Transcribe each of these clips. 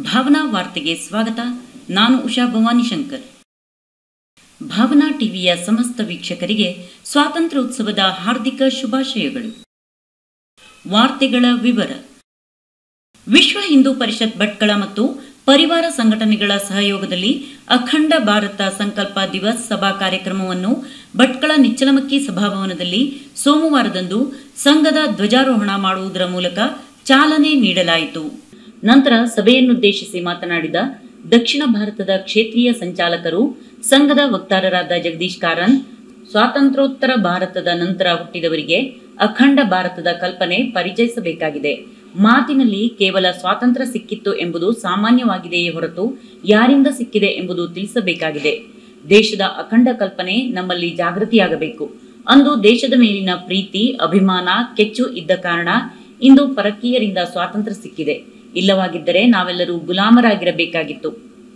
ಭಾವನಾ ವಾರ್ತೆಗೆ ಸ್ವಾಗತ ನಾನು ಉಷಾ ಭವಾನಿ ಶಂಕರ್ ಭಾವನಾ ಟಿವಿಯ ಸಮಸ್ತ ವೀಕ್ಷಕರಿಗೆ ಸ್ವಾತಂತ್ರ್ಯೋತ್ಸವದ ಹಾರ್ದಿಕ ಶುಭಾಶಯಗಳು ವಾರ್ತೆಗಳ ವಿವರ ವಿಶ್ವ ಹಿಂದೂ ಪರಿಷತ್ ಭಟ್ಕಳ ಮತ್ತು ಪರಿವಾರ ಸಂಘಟನೆಗಳ ಸಹಯೋಗದಲ್ಲಿ ಅಖಂಡ ಭಾರತ ಸಂಕಲ್ಪ ದಿವಸ್ ಸಭಾ ಕಾರ್ಯಕ್ರಮವನ್ನು ಭಟ್ಕಳ ನಿಚ್ಚಲಮಕ್ಕಿ ಸಭಾಭವನದಲ್ಲಿ ಸೋಮವಾರದಂದು ಸಂಘದ ಧ್ವಜಾರೋಹಣ ಮಾಡುವುದರ ಮೂಲಕ ಚಾಲನೆ ನೀಡಲಾಯಿತು ನಂತರ ಸಭೆಯನ್ನುದ್ದೇಶಿಸಿ ಮಾತನಾಡಿದ ದಕ್ಷಿಣ ಭಾರತದ ಕ್ಷೇತ್ರೀಯ ಸಂಚಾಲಕರು ಸಂಘದ ವಕ್ತಾರರಾದ ಜಗದೀಶ್ ಕಾರಂತ್ ಸ್ವಾತಂತ್ರ್ಯೋತ್ತರ ಭಾರತದ ನಂತರ ಹುಟ್ಟಿದವರಿಗೆ ಅಖಂಡ ಭಾರತದ ಕಲ್ಪನೆ ಪರಿಚಯಿಸಬೇಕಾಗಿದೆ ಮಾತಿನಲ್ಲಿ ಕೇವಲ ಸ್ವಾತಂತ್ರ್ಯ ಸಿಕ್ಕಿತ್ತು ಎಂಬುದು ಸಾಮಾನ್ಯವಾಗಿದೆಯೇ ಹೊರತು ಯಾರಿಂದ ಸಿಕ್ಕಿದೆ ಎಂಬುದು ತಿಳಿಸಬೇಕಾಗಿದೆ ದೇಶದ ಅಖಂಡ ಕಲ್ಪನೆ ನಮ್ಮಲ್ಲಿ ಜಾಗೃತಿಯಾಗಬೇಕು ಅಂದು ದೇಶದ ಮೇಲಿನ ಪ್ರೀತಿ ಅಭಿಮಾನ ಕೆಚ್ಚು ಇದ್ದ ಕಾರಣ ಇಂದು ಪರಕೀಯರಿಂದ ಸ್ವಾತಂತ್ರ್ಯ ಸಿಕ್ಕಿದೆ ಇಲ್ಲವಾಗಿದ್ದರೆ ನಾವೆಲ್ಲರೂ ಗುಲಾಮರಾಗಿರಬೇಕಾಗಿತ್ತು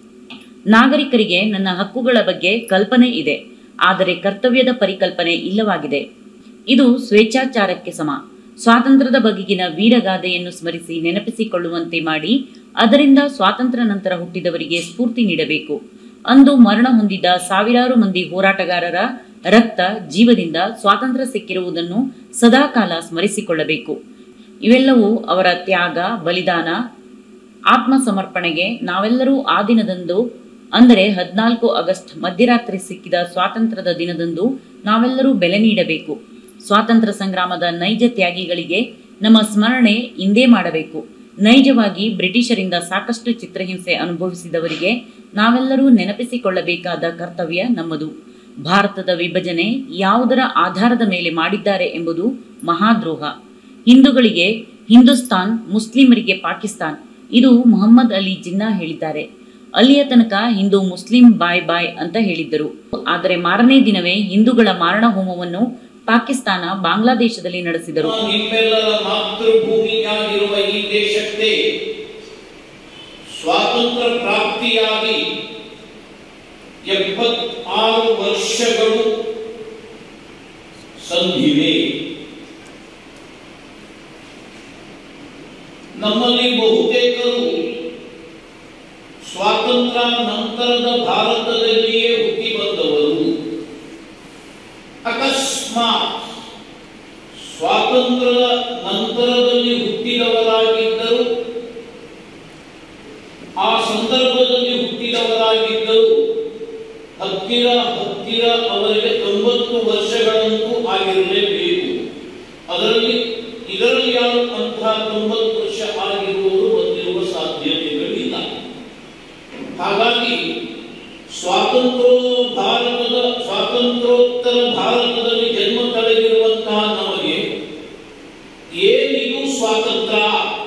ನಾಗರಿಕರಿಗೆ ನನ್ನ ಹಕ್ಕುಗಳ ಬಗ್ಗೆ ಕಲ್ಪನೆ ಇದೆ ಆದರೆ ಕರ್ತವ್ಯದ ಪರಿಕಲ್ಪನೆ ಇಲ್ಲವಾಗಿದೆ ಇದು ಸ್ವೇಚ್ಛಾಚಾರಕ್ಕೆ ಸಮ ಸ್ವಾತಂತ್ರ್ಯದ ಬಗೆಗಿನ ವೀರಗಾದೆಯನ್ನು ಸ್ಮರಿಸಿ ನೆನಪಿಸಿಕೊಳ್ಳುವಂತೆ ಮಾಡಿ ಅದರಿಂದ ಸ್ವಾತಂತ್ರ್ಯ ನಂತರ ಹುಟ್ಟಿದವರಿಗೆ ಸ್ಫೂರ್ತಿ ನೀಡಬೇಕು ಅಂದು ಮರಣ ಹೊಂದಿದ ಸಾವಿರಾರು ಮಂದಿ ಹೋರಾಟಗಾರರ ರಕ್ತ ಜೀವದಿಂದ ಸ್ವಾತಂತ್ರ್ಯ ಸಿಕ್ಕಿರುವುದನ್ನು ಸದಾಕಾಲ ಸ್ಮರಿಸಿಕೊಳ್ಳಬೇಕು ಇವೆಲ್ಲವೂ ಅವರ ತ್ಯಾಗ ಬಲಿದಾನ ಆತ್ಮಸಮರ್ಪಣೆಗೆ ನಾವೆಲ್ಲರೂ ಆ ದಿನದಂದು ಅಂದರೆ ಹದಿನಾಲ್ಕು ಆಗಸ್ಟ್ ಮಧ್ಯರಾತ್ರಿ ಸಿಕ್ಕಿದ ಸ್ವಾತಂತ್ರ್ಯದ ದಿನದಂದು ನಾವೆಲ್ಲರೂ ಬೆಲೆ ನೀಡಬೇಕು ಸ್ವಾತಂತ್ರ್ಯ ಸಂಗ್ರಾಮದ ನೈಜ ತ್ಯಾಗಿಗಳಿಗೆ ನಮ್ಮ ಸ್ಮರಣೆ ಇಂದೇ ಮಾಡಬೇಕು ನೈಜವಾಗಿ ಬ್ರಿಟಿಷರಿಂದ ಸಾಕಷ್ಟು ಚಿತ್ರಹಿಂಸೆ ಅನುಭವಿಸಿದವರಿಗೆ ನಾವೆಲ್ಲರೂ ನೆನಪಿಸಿಕೊಳ್ಳಬೇಕಾದ ಕರ್ತವ್ಯ ನಮ್ಮದು ಭಾರತದ ವಿಭಜನೆ ಯಾವುದರ ಆಧಾರದ ಮೇಲೆ ಮಾಡಿದ್ದಾರೆ ಎಂಬುದು ಮಹಾದ್ರೋಹ ಹಿಂದೂಗಳಿಗೆ ಹಿಂದೂಸ್ತಾನ್ ಮುಸ್ಲಿಮರಿಗೆ ಪಾಕಿಸ್ತಾನ್ ಇದು ಮೊಹಮ್ಮದ್ ಅಲಿ ಜಿನ್ನಾ ಹೇಳಿದ್ದಾರೆ ಅಲ್ಲಿಯ ತನಕ ಹಿಂದೂ ಮುಸ್ಲಿಂ ಬಾಯ್ ಬಾಯ್ ಅಂತ ಹೇಳಿದ್ದರು ಆದರೆ ಮಾರನೇ ದಿನವೇ ಹಿಂದೂಗಳ ಮಾರಣ ಹೋಮವನ್ನು ಪಾಕಿಸ್ತಾನ ಬಾಂಗ್ಲಾದೇಶದಲ್ಲಿ ನಡೆಸಿದರು ನಿಮ್ಮೆಲ್ಲರ ಮಾತೃಭೂಮಿಯಾಗಿರುವ ಈ ದೇಶಕ್ಕೆ ಸ್ವಾತಂತ್ರ್ಯ ಪ್ರಾಪ್ತಿಯಾಗಿ ಎಪ್ಪತ್ತಾರು ವರ್ಷಗಳು ಸಂಧಿವೆ ನಮ್ಮಲ್ಲಿ ಬಹುತೇಕರು ಸ್ವಾತಂತ್ರ್ಯ ನಂತರದ ಭಾರತದಲ್ಲಿಯೇ ಹುಟ್ಟಿ ಬಂದವರು ಅಕಸ್ಮಾತ್ ಸ್ವಾತಂತ್ರ್ಯದ ನಂತರದಲ್ಲಿ ಹುಟ್ಟಿದವರಾಗಿದ್ದರು ಆ ಸಂದರ್ಭದಲ್ಲಿ ಹುಟ್ಟಿದವರಾಗಿದ್ದರು ಹತ್ತಿರ ಹತ್ತಿರ ಅವರಿಗೆ ತೊಂಬತ್ತು ವರ್ಷಗಳಂತೂ ಆಗಿರಲೇಬೇಕು ಅದರಲ್ಲಿ ಇದರಲ್ಲಿ ಯಾರು ಅಂಥ ತೊಂಬತ್ತು ವರ್ಷ ಆಗಿರುವವರು ಬಂದಿರುವ ಸಾಧ್ಯತೆಗಳಿಲ್ಲ ಹಾಗಾಗಿ ಸ್ವಾತಂತ್ರ್ಯ ಭಾರತದ ಸ್ವಾತಂತ್ರ್ಯೋತ್ತರ ಭಾರತದಲ್ಲಿ ಜನ್ಮ ತಳೆದಿರುವಂತಹ ನಮಗೆ ಏನಿದು ಸ್ವಾತಂತ್ರ್ಯ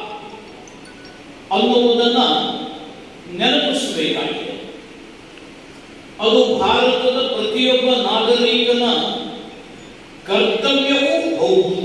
ಅನ್ನುವುದನ್ನ ನೆನಪಿಸಬೇಕಾಗಿದೆ ಅದು ಭಾರತದ ಪ್ರತಿಯೊಬ್ಬ ನಾಗರಿಕನ ಕರ್ತವ್ಯವೂ ಹೌದು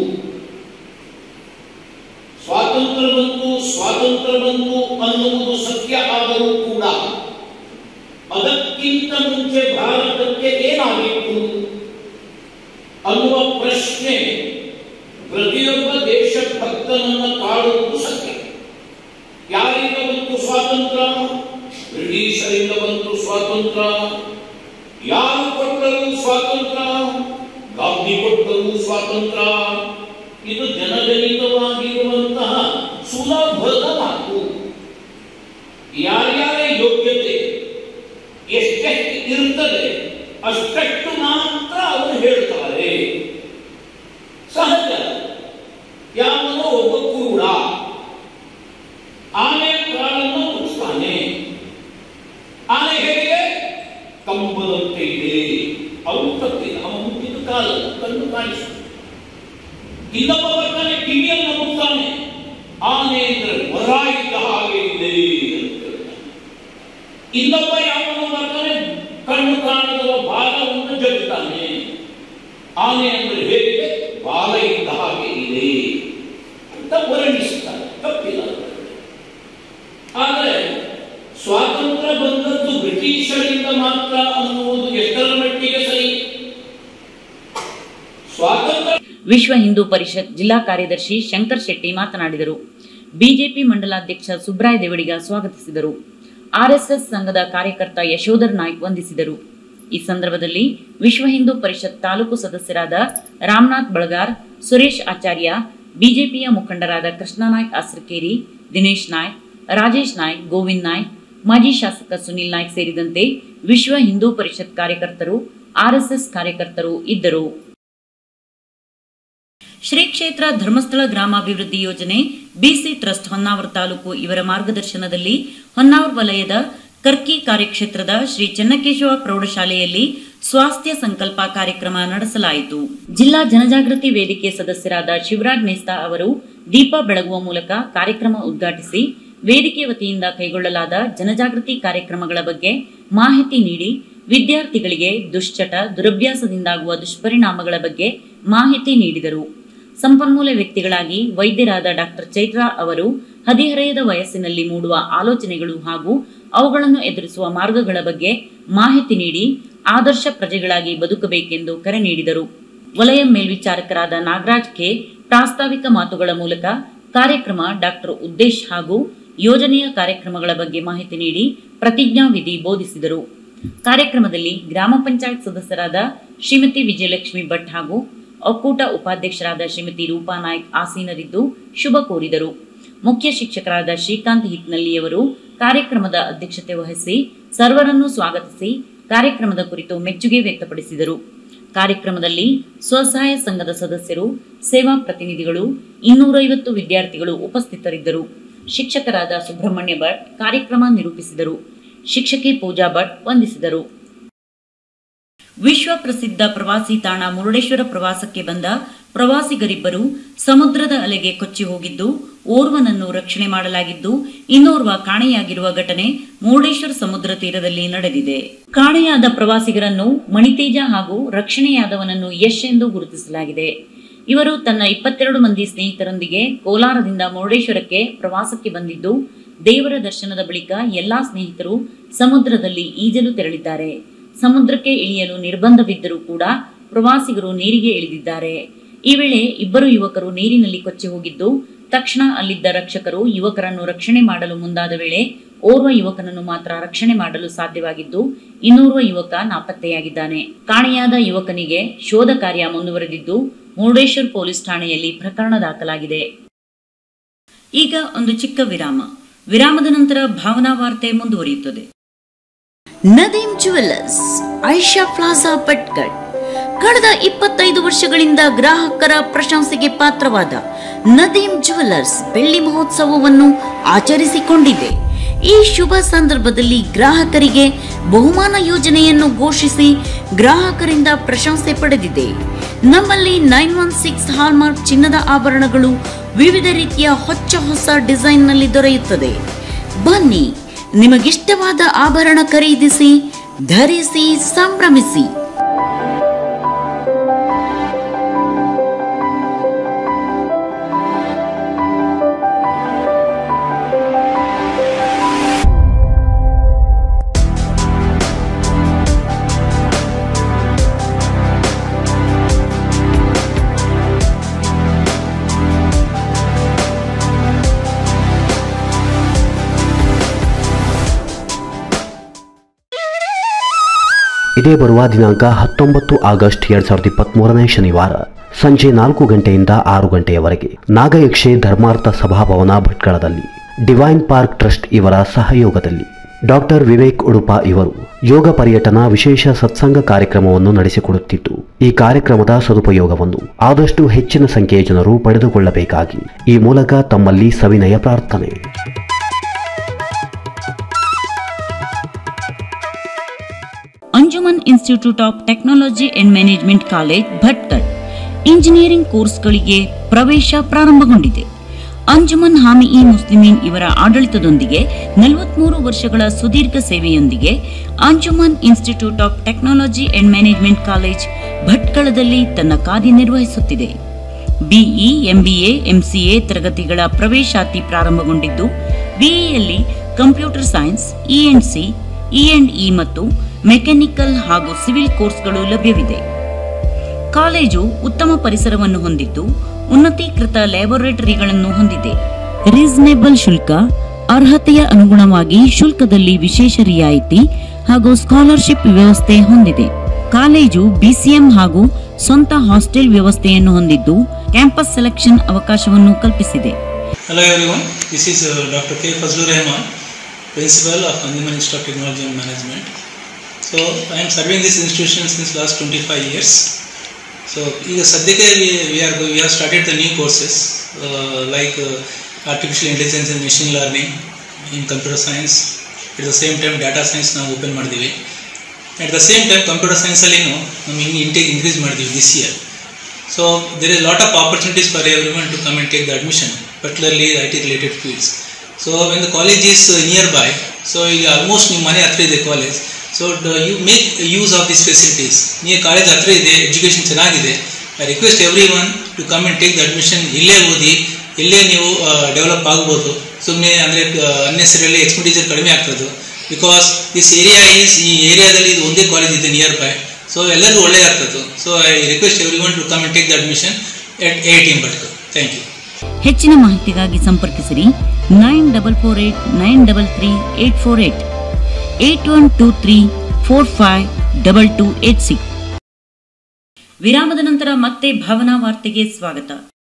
ಸ್ವಾತಂತ್ರ್ಯ ಬಂತು ಸ್ವಾತಂತ್ರ್ಯ ಬಂತು ಅನ್ನುವುದು ಸತ್ಯ ಆದರೂ ಕೂಡ ಅದಕ್ಕಿಂತ ಮುಂಚೆ ಭಾರತಕ್ಕೆ ಏನಾಗಿತ್ತು ಅನ್ನುವ ಪ್ರಶ್ನೆ ಪ್ರತಿಯೊಬ್ಬ ದೇಶಭಕ್ತನನ್ನ ಕಾಡುವುದು ಸತ್ಯ ಯಾರಿಂದ ಬಂತು ಸ್ವಾತಂತ್ರ್ಯ ಬ್ರಿಟಿಷರಿಂದ ಬಂತು ಸ್ವಾತಂತ್ರ್ಯ ಯಾರು ಕೊಟ್ಟರು ಸ್ವಾತಂತ್ರ್ಯ ಗಾಂಧಿ ಕೊಟ್ಟರು ಸ್ವಾತಂತ್ರ್ಯ ಇದು ಜನಜನಿತವಾಗಿರುವಂತಹ ಸುಲಭದ ಮಾತು ಯಾರ್ಯಾರ ಯೋಗ್ಯತೆ ಎಷ್ಟೆಷ್ಟು ಇರುತ್ತದೆ ಅಷ್ಟಷ್ಟು ಮಾತ್ರ ಅವರು ಹೇಳ್ತಾರೆ ಸಹಜ ಯಾವನೋ ಒಬ್ಬ ಕುರುಡ ಆನೆ ಕಾಲನ್ನು ಮುಚ್ತಾನೆ ಆನೆ ಹೇಗೆ ಕಂಬದಂತೆ ಇದೆ ಅವು ತಪ್ಪಿಲ್ಲ ಅವ ಮುಟ್ಟಿದ ಕಾಲ ಕಣ್ಣು ಕಾಣಿಸ್ತು ಇನ್ನೊಬ್ಬ ಬರ್ತಾನೆ ಕಿವಿಯನ್ನು ಮುಟ್ತಾನೆ ಆನೆ ಅಂದ್ರೆ ವರ ಇದ್ದ ಹಾಗೆ ಇದೆ ಅಂತ ಹೇಳ್ತಾನೆ. ಇನ್ನೊಬ್ಬ ಯಾವನು ಬರ್ತಾನೆ ಕಣ್ಣು ಕಾಣದವ ಬಾಲವನ್ನು ಜಗುತ್ತಾನೆ ಆನೆ ಅಂದ್ರೆ ಹೇಗೆ ಬಾಲ ಇದ್ದ ಹಾಗೆ ಇದೆ ಅಂತ ವರ್ಣಿಸ್ತಾರೆ ತಪ್ಪಿಲ್ಲ ಅದರಲ್ಲಿ. ಆದರೆ ಸ್ವಾತಂತ್ರ್ಯ ಬಂದದ್ದು ಬ್ರಿಟಿಷರಿಂದ ಮಾತ್ರ ಅನ್ನುವುದು ಎಷ್ಟರ ಮಟ್ಟಿಗೆ ಸರಿ ಸ್ವಾತಂತ್ರ್ಯ ವಿಶ್ವ ಹಿಂದೂ ಪರಿಷತ್ ಜಿಲ್ಲಾ ಕಾರ್ಯದರ್ಶಿ ಶಂಕರ್ ಶೆಟ್ಟಿ ಮಾತನಾಡಿದರು ಬಿಜೆಪಿ ಮಂಡಲಾಧ್ಯಕ್ಷ ಸುಬ್ರಾಯ್ ದೇವಡಿಗ ಸ್ವಾಗತಿಸಿದರು ಆರ್ಎಸ್ಎಸ್ ಸಂಘದ ಕಾರ್ಯಕರ್ತ ಯಶೋಧರ್ ನಾಯ್ಕ್ ವಂದಿಸಿದರು ಈ ಸಂದರ್ಭದಲ್ಲಿ ವಿಶ್ವ ಹಿಂದೂ ಪರಿಷತ್ ತಾಲೂಕು ಸದಸ್ಯರಾದ ರಾಮನಾಥ್ ಬಳಗಾರ್ ಸುರೇಶ್ ಆಚಾರ್ಯ ಬಿಜೆಪಿಯ ಮುಖಂಡರಾದ ಕೃಷ್ಣನಾಯ್ಕ್ ಆಸ್ರಕೇರಿ ದಿನೇಶ್ ನಾಯ್ಕ್ ರಾಜೇಶ್ ನಾಯ್ಕ್ ಗೋವಿಂದ್ ನಾಯ್ಕ್ ಮಾಜಿ ಶಾಸಕ ಸುನಿಲ್ ನಾಯ್ಕ್ ಸೇರಿದಂತೆ ವಿಶ್ವ ಹಿಂದೂ ಪರಿಷತ್ ಕಾರ್ಯಕರ್ತರು ಆರ್ಎಸ್ಎಸ್ ಕಾರ್ಯಕರ್ತರು ಇದ್ದರು ಶ್ರೀ ಕ್ಷೇತ್ರ ಧರ್ಮಸ್ಥಳ ಗ್ರಾಮಾಭಿವೃದ್ಧಿ ಯೋಜನೆ ಬಿಸಿ ಟ್ರಸ್ಟ್ ಹೊನ್ನಾವರ ತಾಲೂಕು ಇವರ ಮಾರ್ಗದರ್ಶನದಲ್ಲಿ ಹೊನ್ನಾವರ ವಲಯದ ಕರ್ಕಿ ಕಾರ್ಯಕ್ಷೇತ್ರದ ಶ್ರೀ ಚೆನ್ನಕೇಶವ ಪ್ರೌಢಶಾಲೆಯಲ್ಲಿ ಸ್ವಾಸ್ಥ್ಯ ಸಂಕಲ್ಪ ಕಾರ್ಯಕ್ರಮ ನಡೆಸಲಾಯಿತು ಜಿಲ್ಲಾ ಜನಜಾಗೃತಿ ವೇದಿಕೆ ಸದಸ್ಯರಾದ ಶಿವರಾಜ್ ನೇಸ್ತಾ ಅವರು ದೀಪ ಬೆಳಗುವ ಮೂಲಕ ಕಾರ್ಯಕ್ರಮ ಉದ್ಘಾಟಿಸಿ ವೇದಿಕೆ ವತಿಯಿಂದ ಕೈಗೊಳ್ಳಲಾದ ಜನಜಾಗೃತಿ ಕಾರ್ಯಕ್ರಮಗಳ ಬಗ್ಗೆ ಮಾಹಿತಿ ನೀಡಿ ವಿದ್ಯಾರ್ಥಿಗಳಿಗೆ ದುಶ್ಚಟ ದುರಭ್ಯಾಸದಿಂದಾಗುವ ದುಷ್ಪರಿಣಾಮಗಳ ಬಗ್ಗೆ ಮಾಹಿತಿ ನೀಡಿದರು ಸಂಪನ್ಮೂಲ ವ್ಯಕ್ತಿಗಳಾಗಿ ವೈದ್ಯರಾದ ಡಾಕ್ಟರ್ ಚೈತ್ರಾ ಅವರು ಹದಿಹರೆಯದ ವಯಸ್ಸಿನಲ್ಲಿ ಮೂಡುವ ಆಲೋಚನೆಗಳು ಹಾಗೂ ಅವುಗಳನ್ನು ಎದುರಿಸುವ ಮಾರ್ಗಗಳ ಬಗ್ಗೆ ಮಾಹಿತಿ ನೀಡಿ ಆದರ್ಶ ಪ್ರಜೆಗಳಾಗಿ ಬದುಕಬೇಕೆಂದು ಕರೆ ನೀಡಿದರು ವಲಯ ಮೇಲ್ವಿಚಾರಕರಾದ ನಾಗರಾಜ್ ಕೆ ಪ್ರಾಸ್ತಾವಿಕ ಮಾತುಗಳ ಮೂಲಕ ಕಾರ್ಯಕ್ರಮ ಡಾಕ್ಟರ್ ಉದ್ದೇಶ್ ಹಾಗೂ ಯೋಜನೆಯ ಕಾರ್ಯಕ್ರಮಗಳ ಬಗ್ಗೆ ಮಾಹಿತಿ ನೀಡಿ ಪ್ರತಿಜ್ಞಾವಿಧಿ ಬೋಧಿಸಿದರು ಕಾರ್ಯಕ್ರಮದಲ್ಲಿ ಗ್ರಾಮ ಪಂಚಾಯತ್ ಸದಸ್ಯರಾದ ಶ್ರೀಮತಿ ವಿಜಯಲಕ್ಷ್ಮಿ ಭಟ್ ಹಾಗೂ ಒಕ್ಕೂಟ ಉಪಾಧ್ಯಕ್ಷರಾದ ಶ್ರೀಮತಿ ರೂಪಾ ನಾಯ್ಕ್ ಆಸೀನರಿದ್ದು ಶುಭ ಕೋರಿದರು ಮುಖ್ಯ ಶಿಕ್ಷಕರಾದ ಶ್ರೀಕಾಂತ್ ಹಿಟ್ನಲ್ಲಿಯವರು ಕಾರ್ಯಕ್ರಮದ ಅಧ್ಯಕ್ಷತೆ ವಹಿಸಿ ಸರ್ವರನ್ನು ಸ್ವಾಗತಿಸಿ ಕಾರ್ಯಕ್ರಮದ ಕುರಿತು ಮೆಚ್ಚುಗೆ ವ್ಯಕ್ತಪಡಿಸಿದರು ಕಾರ್ಯಕ್ರಮದಲ್ಲಿ ಸ್ವಸಹಾಯ ಸಂಘದ ಸದಸ್ಯರು ಸೇವಾ ಪ್ರತಿನಿಧಿಗಳು ಇನ್ನೂರೈವತ್ತು ವಿದ್ಯಾರ್ಥಿಗಳು ಉಪಸ್ಥಿತರಿದ್ದರು ಶಿಕ್ಷಕರಾದ ಸುಬ್ರಹ್ಮಣ್ಯ ಭಟ್ ಕಾರ್ಯಕ್ರಮ ನಿರೂಪಿಸಿದರು ಶಿಕ್ಷಕಿ ಪೂಜಾ ಭಟ್ ವಂದಿಸಿದರು ವಿಶ್ವ ಪ್ರಸಿದ್ಧ ಪ್ರವಾಸಿ ತಾಣ ಮುರುಡೇಶ್ವರ ಪ್ರವಾಸಕ್ಕೆ ಬಂದ ಪ್ರವಾಸಿಗರಿಬ್ಬರು ಸಮುದ್ರದ ಅಲೆಗೆ ಕೊಚ್ಚಿ ಹೋಗಿದ್ದು ಓರ್ವನನ್ನು ರಕ್ಷಣೆ ಮಾಡಲಾಗಿದ್ದು ಇನ್ನೋರ್ವ ಕಾಣೆಯಾಗಿರುವ ಘಟನೆ ಮುರುಡೇಶ್ವರ ಸಮುದ್ರ ತೀರದಲ್ಲಿ ನಡೆದಿದೆ ಕಾಣೆಯಾದ ಪ್ರವಾಸಿಗರನ್ನು ಮಣಿತೇಜ ಹಾಗೂ ರಕ್ಷಣೆಯಾದವನನ್ನು ಯಶ್ ಎಂದು ಗುರುತಿಸಲಾಗಿದೆ ಇವರು ತನ್ನ ಇಪ್ಪತ್ತೆರಡು ಮಂದಿ ಸ್ನೇಹಿತರೊಂದಿಗೆ ಕೋಲಾರದಿಂದ ಮುರುಡೇಶ್ವರಕ್ಕೆ ಪ್ರವಾಸಕ್ಕೆ ಬಂದಿದ್ದು ದೇವರ ದರ್ಶನದ ಬಳಿಕ ಎಲ್ಲಾ ಸ್ನೇಹಿತರು ಸಮುದ್ರದಲ್ಲಿ ಈಜಲು ತೆರಳಿದ್ದಾರೆ ಸಮುದ್ರಕ್ಕೆ ಇಳಿಯಲು ನಿರ್ಬಂಧವಿದ್ದರೂ ಕೂಡ ಪ್ರವಾಸಿಗರು ನೀರಿಗೆ ಇಳಿದಿದ್ದಾರೆ ಈ ವೇಳೆ ಇಬ್ಬರು ಯುವಕರು ನೀರಿನಲ್ಲಿ ಕೊಚ್ಚಿ ಹೋಗಿದ್ದು ತಕ್ಷಣ ಅಲ್ಲಿದ್ದ ರಕ್ಷಕರು ಯುವಕರನ್ನು ರಕ್ಷಣೆ ಮಾಡಲು ಮುಂದಾದ ವೇಳೆ ಓರ್ವ ಯುವಕನನ್ನು ಮಾತ್ರ ರಕ್ಷಣೆ ಮಾಡಲು ಸಾಧ್ಯವಾಗಿದ್ದು ಇನ್ನೋರ್ವ ಯುವಕ ನಾಪತ್ತೆಯಾಗಿದ್ದಾನೆ ಕಾಣೆಯಾದ ಯುವಕನಿಗೆ ಶೋಧ ಕಾರ್ಯ ಮುಂದುವರೆದಿದ್ದು ಮುರುಡೇಶ್ವರ್ ಪೊಲೀಸ್ ಠಾಣೆಯಲ್ಲಿ ಪ್ರಕರಣ ದಾಖಲಾಗಿದೆ ಈಗ ಒಂದು ಚಿಕ್ಕ ವಿರಾಮ ವಿರಾಮದ ನಂತರ ಭಾವನಾ ವಾರ್ತೆ ಮುಂದುವರಿಯುತ್ತದೆ ನದೀಂ ಜುವೆಲ್ಲರ್ಸ್ ಐಷಾ ಪ್ಲಾಜಾ ಪಟ್ಕಡ್ ಕಳೆದ ಇಪ್ಪತ್ತೈದು ವರ್ಷಗಳಿಂದ ಗ್ರಾಹಕರ ಪ್ರಶಂಸೆಗೆ ಪಾತ್ರವಾದ ನದೀಂ ಜುವೆಲ್ಲರ್ಸ್ ಬೆಳ್ಳಿ ಮಹೋತ್ಸವವನ್ನು ಆಚರಿಸಿಕೊಂಡಿದೆ ಈ ಶುಭ ಸಂದರ್ಭದಲ್ಲಿ ಗ್ರಾಹಕರಿಗೆ ಬಹುಮಾನ ಯೋಜನೆಯನ್ನು ಘೋಷಿಸಿ ಗ್ರಾಹಕರಿಂದ ಪ್ರಶಂಸೆ ಪಡೆದಿದೆ ನಮ್ಮಲ್ಲಿ ನೈನ್ ಒನ್ ಸಿಕ್ಸ್ ಹಾಲ್ಮಾರ್ಕ್ ಚಿನ್ನದ ಆಭರಣಗಳು ವಿವಿಧ ರೀತಿಯ ಹೊಚ್ಚ ಹೊಸ ಡಿಸೈನ್ನಲ್ಲಿ ದೊರೆಯುತ್ತದೆ ಬನ್ನಿ ನಿಮಗಿಷ್ಟವಾದ ಆಭರಣ ಖರೀದಿಸಿ ಧರಿಸಿ ಸಂಭ್ರಮಿಸಿ ಇದೇ ಬರುವ ದಿನಾಂಕ ಹತ್ತೊಂಬತ್ತು ಆಗಸ್ಟ್ ಎರಡ್ ಸಾವಿರದ ಇಪ್ಪತ್ಮೂರನೇ ಶನಿವಾರ ಸಂಜೆ ನಾಲ್ಕು ಗಂಟೆಯಿಂದ ಆರು ಗಂಟೆಯವರೆಗೆ ನಾಗಯಕ್ಷೆ ಧರ್ಮಾರ್ಥ ಸಭಾಭವನ ಭಟ್ಕಳದಲ್ಲಿ ಡಿವೈನ್ ಪಾರ್ಕ್ ಟ್ರಸ್ಟ್ ಇವರ ಸಹಯೋಗದಲ್ಲಿ ಡಾಕ್ಟರ್ ವಿವೇಕ್ ಉಡುಪ ಇವರು ಯೋಗ ಪರ್ಯಟನಾ ವಿಶೇಷ ಸತ್ಸಂಗ ಕಾರ್ಯಕ್ರಮವನ್ನು ನಡೆಸಿಕೊಡುತ್ತಿದ್ದು ಈ ಕಾರ್ಯಕ್ರಮದ ಸದುಪಯೋಗವನ್ನು ಆದಷ್ಟು ಹೆಚ್ಚಿನ ಸಂಖ್ಯೆಯ ಜನರು ಪಡೆದುಕೊಳ್ಳಬೇಕಾಗಿ ಈ ಮೂಲಕ ತಮ್ಮಲ್ಲಿ ಸವಿನಯ ಪ್ರಾರ್ಥನೆ Anjuman institute of technology and management college Bhatkal engineering ಕೋರ್ಸ್ಗಳಿಗೆ ಪ್ರವೇಶ ಪ್ರಾರಂಭಗೊಂಡಿದೆ ಅಂಜುಮನ್ ಹಾಮಿ ಇ ಮುಸ್ಲಿಮೀನ್ ಇವರ ಆಡಳಿತದೊಂದಿಗೆ ನಲವತ್ಮೂರು ವರ್ಷಗಳ ಸುದೀರ್ಘ ಸೇವೆಯೊಂದಿಗೆ Anjuman institute of technology and management college ಭಟ್ಕಳದಲ್ಲಿ ತನ್ನ ಕಾರ್ಯನಿರ್ವಹಿಸುತ್ತಿದೆ ಬಿಇ ಎಂಬಿಎ ಎಂಸಿಎ ತರಗತಿಗಳ ಪ್ರವೇಶಾತಿ ಪ್ರಾರಂಭಗೊಂಡಿದ್ದು ಬಿಇಯಲ್ಲಿ ಕಂಪ್ಯೂಟರ್ ಸೈನ್ಸ್ ಇಎನ್ಸಿ ಇ ಮತ್ತು ಮೆಕ್ಯಾನಿಕಲ್ ಹಾಗೂ ಸಿವಿಲ್ ಕೋರ್ಸ್ಗಳು ಲಭ್ಯವಿದೆ ಕಾಲೇಜು ಉತ್ತಮ ಪರಿಸರವನ್ನು ಹೊಂದಿದ್ದು ಉನ್ನತೀಕೃತ ಲ್ಯಾಬೊರೇಟರಿಗಳನ್ನು ಹೊಂದಿದೆ ರೀಸನೇಬಲ್ ಶುಲ್ಕ ಅರ್ಹತೆಯ ಅನುಗುಣವಾಗಿ ಶುಲ್ಕದಲ್ಲಿ ವಿಶೇಷ ರಿಯಾಯಿತಿ ಹಾಗೂ ಸ್ಕಾಲರ್ಶಿಪ್ ವ್ಯವಸ್ಥೆ ಹೊಂದಿದೆ ಕಾಲೇಜು ಬಿಸಿಎಂ ಹಾಗೂ ಸ್ವಂತ ಹಾಸ್ಟೆಲ್ ವ್ಯವಸ್ಥೆಯನ್ನು ಹೊಂದಿದ್ದು ಕ್ಯಾಂಪಸ್ ಸೆಲೆಕ್ಷನ್ ಅವಕಾಶವನ್ನು ಕಲ್ಪಿಸಿದೆ Hello everyone, this is uh, Dr. K. Fazlur Rahman, Principal of Anjuman Institute of Technology and Management. So I am serving this institution since last 25 years. So ಈಗ ಸದ್ಯಕ್ಕೆ we, we are we have started the new courses uh, like uh, artificial intelligence and machine learning in computer science. At the same time data science ನಾವು open ಮಾಡಿದ್ದೀವಿ at the same time computer ಸೈನ್ಸಲ್ಲಿನೂ ನಮ್ಮ ಹಿಂಗೆ intake increase ಮಾಡಿದ್ದೀವಿ this year So there is a lot of opportunities for everyone to come and take the admission, particularly IT related fields. So when the college is uh, nearby, so you almost ನಿಮ್ಮ ಮನೆ ಹತ್ರ ಇದೆ college so you make use of this facilities ನೀವು college ಹತ್ರ ಇದೆ education ಚೆನ್ನಾಗಿದೆ I request everyone to come and take the admission ಇಲ್ಲೇ ಓದಿ ಇಲ್ಲೇ ನೀವು ಡೆವಲಪ್ ಆಗ್ಬೋದು ಸುಮ್ಮನೆ ಅಂದರೆ ಅನ್ನೆಸರಿಯಲ್ಲಿ ಎಕ್ಸ್ಪೆಂಡಿಚರ್ ಕಡಿಮೆ ಆಗ್ತದೆ ಬಿಕಾಸ್ ದಿಸ್ ಏರಿಯಾ ಈಸ್ ಈ ಏರಿಯಾದಲ್ಲಿ ಇದು ಒಂದೇ ಕಾಲೇಜ್ ಇದೆ ನಿಯರ್ ಬೈ ಸೊ ಎಲ್ಲರಿಗೂ ಒಳ್ಳೆಯದಾಗ್ತದೆ so I request everyone to come and take the admission at eighteen but thank you ಹೆಚ್ಚಿನ ಮಾಹಿತಿಗಾಗಿ ಸಂಪರ್ಕಿಸಿರಿ nine double four eight nine double three eight four eight eight one two three four five double two eight six ವಿರಾಮದ ನಂತರ ಮತ್ತೆ ಭಾವನಾ ವಾರ್ತೆಗೆ ಸ್ವಾಗತ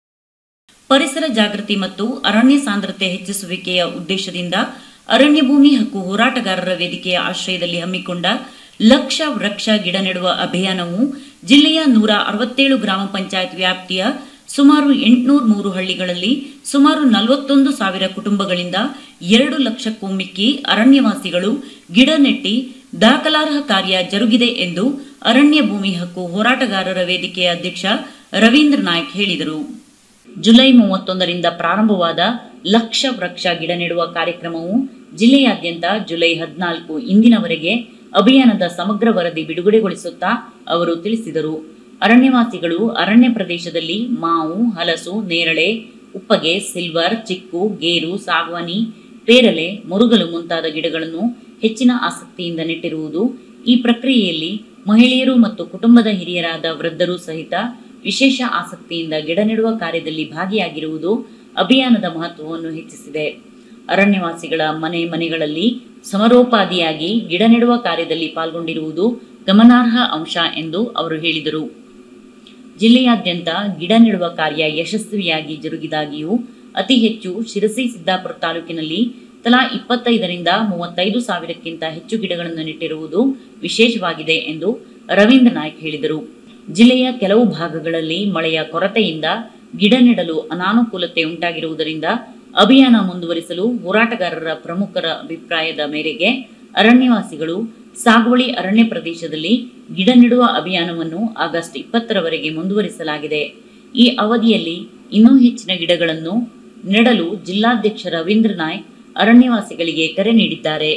ಪರಿಸರ ಜಾಗೃತಿ ಮತ್ತು ಅರಣ್ಯ ಸಾಂದ್ರತೆ ಹೆಚ್ಚಿಸುವಿಕೆಯ ಉದ್ದೇಶದಿಂದ ಅರಣ್ಯ ಭೂಮಿ ಹಕ್ಕು ಹೋರಾಟಗಾರರ ವೇದಿಕೆಯ ಆಶ್ರಯದಲ್ಲಿ ಹಮ್ಮಿಕೊಂಡ ಲಕ್ಷ ವೃಕ್ಷ ಗಿಡ ನೆಡುವ ಅಭಿಯಾನವು ಜಿಲ್ಲೆಯ ನೂರ ಅರವತ್ತೇಳು ಗ್ರಾಮ ಪಂಚಾಯತ್ ವ್ಯಾಪ್ತಿಯ ಸುಮಾರು ಎಂಟುನೂರ ಮೂರು ಹಳ್ಳಿಗಳಲ್ಲಿ ಸುಮಾರು ನಲವತ್ತೊಂದು ಸಾವಿರ ಕುಟುಂಬಗಳಿಂದ ಎರಡು ಲಕ್ಷಕ್ಕೂ ಮಿಕ್ಕಿ ಅರಣ್ಯವಾಸಿಗಳು ಗಿಡ ನೆಟ್ಟಿ ದಾಖಲಾರ್ಹ ಕಾರ್ಯ ಜರುಗಿದೆ ಎಂದು ಅರಣ್ಯ ಭೂಮಿ ಹಕ್ಕು ಹೋರಾಟಗಾರರ ವೇದಿಕೆಯ ಅಧ್ಯಕ್ಷ ರವೀಂದ್ರ ನಾಯ್ಕ್ ಹೇಳಿದರು ಜುಲೈ ಮೂವತ್ತೊಂದರಿಂದ ಪ್ರಾರಂಭವಾದ ಲಕ್ಷ ವೃಕ್ಷ ಗಿಡ ನೆಡುವ ಕಾರ್ಯಕ್ರಮವು ಜಿಲ್ಲೆಯಾದ್ಯಂತ ಜುಲೈ ಹದಿನಾಲ್ಕು ಇಂದಿನವರೆಗೆ ಅಭಿಯಾನದ ಸಮಗ್ರ ವರದಿ ಬಿಡುಗಡೆಗೊಳಿಸುತ್ತಾ ಅವರು ತಿಳಿಸಿದರು ಅರಣ್ಯವಾಸಿಗಳು ಅರಣ್ಯ ಪ್ರದೇಶದಲ್ಲಿ ಮಾವು ಹಲಸು ನೇರಳೆ ಉಪ್ಪಗೆ ಸಿಲ್ವರ್ ಚಿಕ್ಕು ಗೇರು ಸಾಗವಾನಿ ಪೇರಲೆ ಮುರುಗಲು ಮುಂತಾದ ಗಿಡಗಳನ್ನು ಹೆಚ್ಚಿನ ಆಸಕ್ತಿಯಿಂದ ನೆಟ್ಟಿರುವುದು ಈ ಪ್ರಕ್ರಿಯೆಯಲ್ಲಿ ಮಹಿಳೆಯರು ಮತ್ತು ಕುಟುಂಬದ ಹಿರಿಯರಾದ ವೃದ್ಧರು ಸಹಿತ ವಿಶೇಷ ಆಸಕ್ತಿಯಿಂದ ಗಿಡ ನೆಡುವ ಕಾರ್ಯದಲ್ಲಿ ಭಾಗಿಯಾಗಿರುವುದು ಅಭಿಯಾನದ ಮಹತ್ವವನ್ನು ಹೆಚ್ಚಿಸಿದೆ ಅರಣ್ಯವಾಸಿಗಳ ಮನೆ ಮನೆಗಳಲ್ಲಿ ಸಮರೋಪಾದಿಯಾಗಿ ಗಿಡ ನೆಡುವ ಕಾರ್ಯದಲ್ಲಿ ಪಾಲ್ಗೊಂಡಿರುವುದು ಗಮನಾರ್ಹ ಅಂಶ ಎಂದು ಅವರು ಹೇಳಿದರು ಜಿಲ್ಲೆಯಾದ್ಯಂತ ಗಿಡ ನೆಡುವ ಕಾರ್ಯ ಯಶಸ್ವಿಯಾಗಿ ಜರುಗಿದಾಗಿಯೂ ಅತಿ ಹೆಚ್ಚು ಶಿರಸಿ ಸಿದ್ದಾಪುರ ತಾಲೂಕಿನಲ್ಲಿ ತಲಾ ಇಪ್ಪತ್ತೈದರಿಂದ ಮೂವತ್ತೈದು ಸಾವಿರಕ್ಕಿಂತ ಹೆಚ್ಚು ಗಿಡಗಳನ್ನು ನೆಟ್ಟಿರುವುದು ವಿಶೇಷವಾಗಿದೆ ಎಂದು ರವೀಂದ್ರ ನಾಯ್ಕ್ ಹೇಳಿದರು ಜಿಲ್ಲೆಯ ಕೆಲವು ಭಾಗಗಳಲ್ಲಿ ಮಳೆಯ ಕೊರತೆಯಿಂದ ಗಿಡ ನೆಡಲು ಅನಾನುಕೂಲತೆ ಉಂಟಾಗಿರುವುದರಿಂದ ಅಭಿಯಾನ ಮುಂದುವರಿಸಲು ಹೋರಾಟಗಾರರ ಪ್ರಮುಖರ ಅಭಿಪ್ರಾಯದ ಮೇರೆಗೆ ಅರಣ್ಯವಾಸಿಗಳು ಸಾಗುವಳಿ ಅರಣ್ಯ ಪ್ರದೇಶದಲ್ಲಿ ಗಿಡ ನೆಡುವ ಅಭಿಯಾನವನ್ನು ಆಗಸ್ಟ್ ಇಪ್ಪತ್ತರವರೆಗೆ ಮುಂದುವರಿಸಲಾಗಿದೆ ಈ ಅವಧಿಯಲ್ಲಿ ಇನ್ನೂ ಹೆಚ್ಚಿನ ಗಿಡಗಳನ್ನು ನೆಡಲು ಜಿಲ್ಲಾಧ್ಯಕ್ಷ ರವೀಂದ್ರ ನಾಯ್ಕ್ ಅರಣ್ಯವಾಸಿಗಳಿಗೆ ಕರೆ ನೀಡಿದ್ದಾರೆ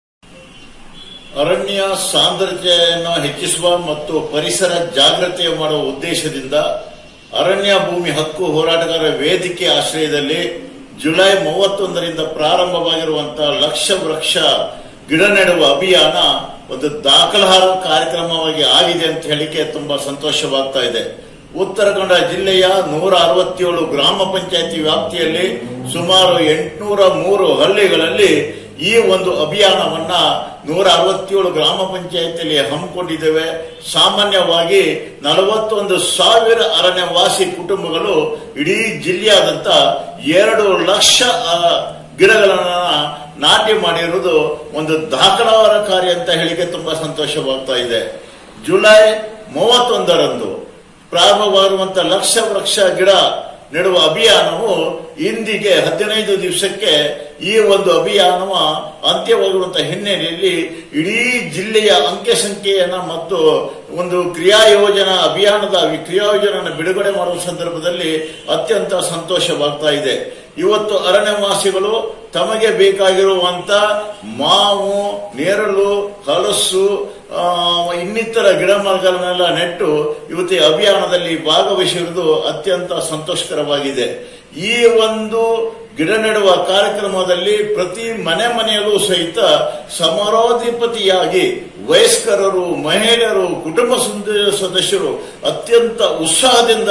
ಅರಣ್ಯ ಸಾಂದ್ರತೆಯನ್ನು ಹೆಚ್ಚಿಸುವ ಮತ್ತು ಪರಿಸರ ಜಾಗೃತಿ ಮಾಡುವ ಉದ್ದೇಶದಿಂದ ಅರಣ್ಯ ಭೂಮಿ ಹಕ್ಕು ಹೋರಾಟಗಾರ ವೇದಿಕೆ ಆಶ್ರಯದಲ್ಲಿ ಜುಲೈ ಮೂವತ್ತೊಂದರಿಂದ ಪ್ರಾರಂಭವಾಗಿರುವಂತಹ ಲಕ್ಷ ವೃಕ್ಷ ಗಿಡ ನೆಡುವ ಅಭಿಯಾನ ಒಂದು ದಾಖಲಾರ್ಹ ಕಾರ್ಯಕ್ರಮವಾಗಿ ಆಗಿದೆ ಅಂತ ಹೇಳಿಕೆ ತುಂಬಾ ಸಂತೋಷವಾಗ್ತಾ ಇದೆ ಉತ್ತರ ಕನ್ನಡ ಜಿಲ್ಲೆಯ ನೂರ ಅರವತ್ತೇಳು ಗ್ರಾಮ ಪಂಚಾಯತಿ ವ್ಯಾಪ್ತಿಯಲ್ಲಿ ಸುಮಾರು ಎಂಟುನೂರ ಮೂರು ಹಳ್ಳಿಗಳಲ್ಲಿ ಈ ಒಂದು ಅಭಿಯಾನವನ್ನ ನೂರ ಅರವತ್ತೇಳು ಗ್ರಾಮ ಪಂಚಾಯತಿಯಲ್ಲಿ ಹಮ್ಮಿಕೊಂಡಿದ್ದೇವೆ ಸಾಮಾನ್ಯವಾಗಿ ನಲವತ್ತೊಂದು ಸಾವಿರ ಅರಣ್ಯವಾಸಿ ಕುಟುಂಬಗಳು ಇಡೀ ಜಿಲ್ಲೆಯಾದಂತ ಎರಡು ಲಕ್ಷ ಆ, ಗಿಡಗಳನ್ನ ನಾಟಿ ಮಾಡಿರುವುದು ಒಂದು ದಾಖಲಾವರ ಕಾರ್ಯ ಅಂತ ಹೇಳಿಕೆ ತುಂಬಾ ಸಂತೋಷವಾಗ್ತಾ ಇದೆ ಜುಲೈ ಮೂವತ್ತೊಂದರಂದು ಪ್ರಾರಂಭವಾಗುವಂತ ಲಕ್ಷ ವೃಕ್ಷ ಗಿಡ ನೆಡುವ ಅಭಿಯಾನವು ಇಂದಿಗೆ ಹದಿನೈದು ದಿವಸಕ್ಕೆ ಈ ಒಂದು ಅಭಿಯಾನವ ಅಂತ್ಯವಾಗಿರುವಂತಹ ಹಿನ್ನೆಲೆಯಲ್ಲಿ ಇಡೀ ಜಿಲ್ಲೆಯ ಅಂಕೆ ಸಂಖ್ಯೆಯನ್ನ ಮತ್ತು ಒಂದು ಕ್ರಿಯಾ ಯೋಜನಾ ಅಭಿಯಾನದ ಕ್ರಿಯಾ ಯೋಜನೆಯನ್ನು ಬಿಡುಗಡೆ ಮಾಡುವ ಸಂದರ್ಭದಲ್ಲಿ ಅತ್ಯಂತ ಸಂತೋಷವಾಗ್ತಾ ಇದೆ ಇವತ್ತು ಅರಣ್ಯವಾಸಿಗಳು ತಮಗೆ ಬೇಕಾಗಿರುವಂತ ಮಾವು ನೇರಳು ಹಲಸು ಆ, ಇನ್ನಿತರ ಗಿಡ ಮರಗಳನ್ನೆಲ್ಲ ನೆಟ್ಟು ಇವತ್ತು ಈ ಅಭಿಯಾನದಲ್ಲಿ ಭಾಗವಹಿಸಿರುವುದು ಅತ್ಯಂತ ಸಂತೋಷಕರವಾಗಿದೆ ಈ ಒಂದು ಗಿಡ ನೆಡುವ ಕಾರ್ಯಕ್ರಮದಲ್ಲಿ ಪ್ರತಿ ಮನೆ ಮನೆಯಲ್ಲೂ ಸಹಿತ ಸಮಾರೋಧಿಪತಿಯಾಗಿ ವಯಸ್ಕರರು ಮಹಿಳೆಯರು ಕುಟುಂಬ ಸಂದ- ಸದಸ್ಯರು ಅತ್ಯಂತ ಉತ್ಸಾಹದಿಂದ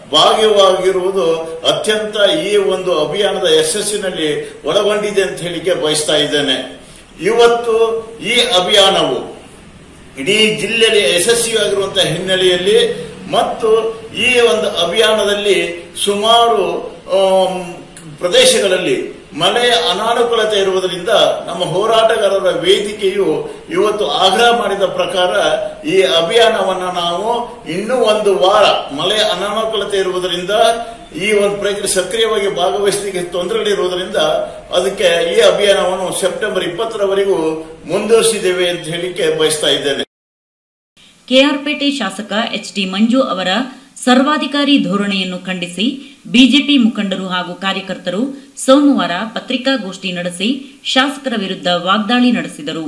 ಭಾಗವಾಗಿರುವುದು ಅತ್ಯಂತ ಈ ಒಂದು ಅಭಿಯಾನದ ಯಶಸ್ಸಿನಲ್ಲಿ ಒಳಗೊಂಡಿದೆ ಅಂತ ಹೇಳಿಕೆ ಬಯಸ್ತಾ ಇದ್ದೇನೆ ಇವತ್ತು ಈ ಅಭಿಯಾನವು ಇಡೀ ಜಿಲ್ಲೆಯಲ್ಲಿ ಯಶಸ್ವಿಯಾಗಿರುವಂತಹ ಹಿನ್ನೆಲೆಯಲ್ಲಿ ಮತ್ತು ಈ ಒಂದು ಅಭಿಯಾನದಲ್ಲಿ ಸುಮಾರು ಆಮ್, ಪ್ರದೇಶಗಳಲ್ಲಿ ಮಳೆಯ ಅನಾನುಕೂಲತೆ ಇರುವುದರಿಂದ ನಮ್ಮ ಹೋರಾಟಗಾರರ ವೇದಿಕೆಯು ಇವತ್ತು ಆಗ್ರಹ ಮಾಡಿದ ಪ್ರಕಾರ ಈ ಅಭಿಯಾನವನ್ನ ನಾವು ಇನ್ನೂ ಒಂದು ವಾರ ಮಳೆ ಅನಾನುಕೂಲತೆ ಇರುವುದರಿಂದ ಈ ಒಂದು ಪ್ರಕ್ರಿಯೆ ಸಕ್ರಿಯವಾಗಿ ಭಾಗವಹಿಸಲಿಕ್ಕೆ ತೊಂದರೆಗಳಿರುವುದರಿಂದ ಅದಕ್ಕೆ ಈ ಅಭಿಯಾನವನ್ನು ಸೆಪ್ಟೆಂಬರ್ ಇಪ್ಪತ್ತರವರೆಗೂ ಮುಂದುವರಿಸಿದ್ದೇವೆ ಅಂತ ಹೇಳಿಕೆ ಬಯಸ್ತಾ ಇದ್ದೇನೆ ಕೆಆರ್ಪೇಟೆ ಶಾಸಕ ಎಚ್ ಟಿ ಮಂಜು ಅವರ ಸರ್ವಾಧಿಕಾರಿ ಧೋರಣೆಯನ್ನು ಖಂಡಿಸಿ ಬಿಜೆಪಿ ಮುಖಂಡರು ಹಾಗೂ ಕಾರ್ಯಕರ್ತರು ಸೋಮವಾರ ಪತ್ರಿಕಾಗೋಷ್ಠಿ ನಡೆಸಿ ಶಾಸಕರ ವಿರುದ್ಧ ವಾಗ್ದಾಳಿ ನಡೆಸಿದರು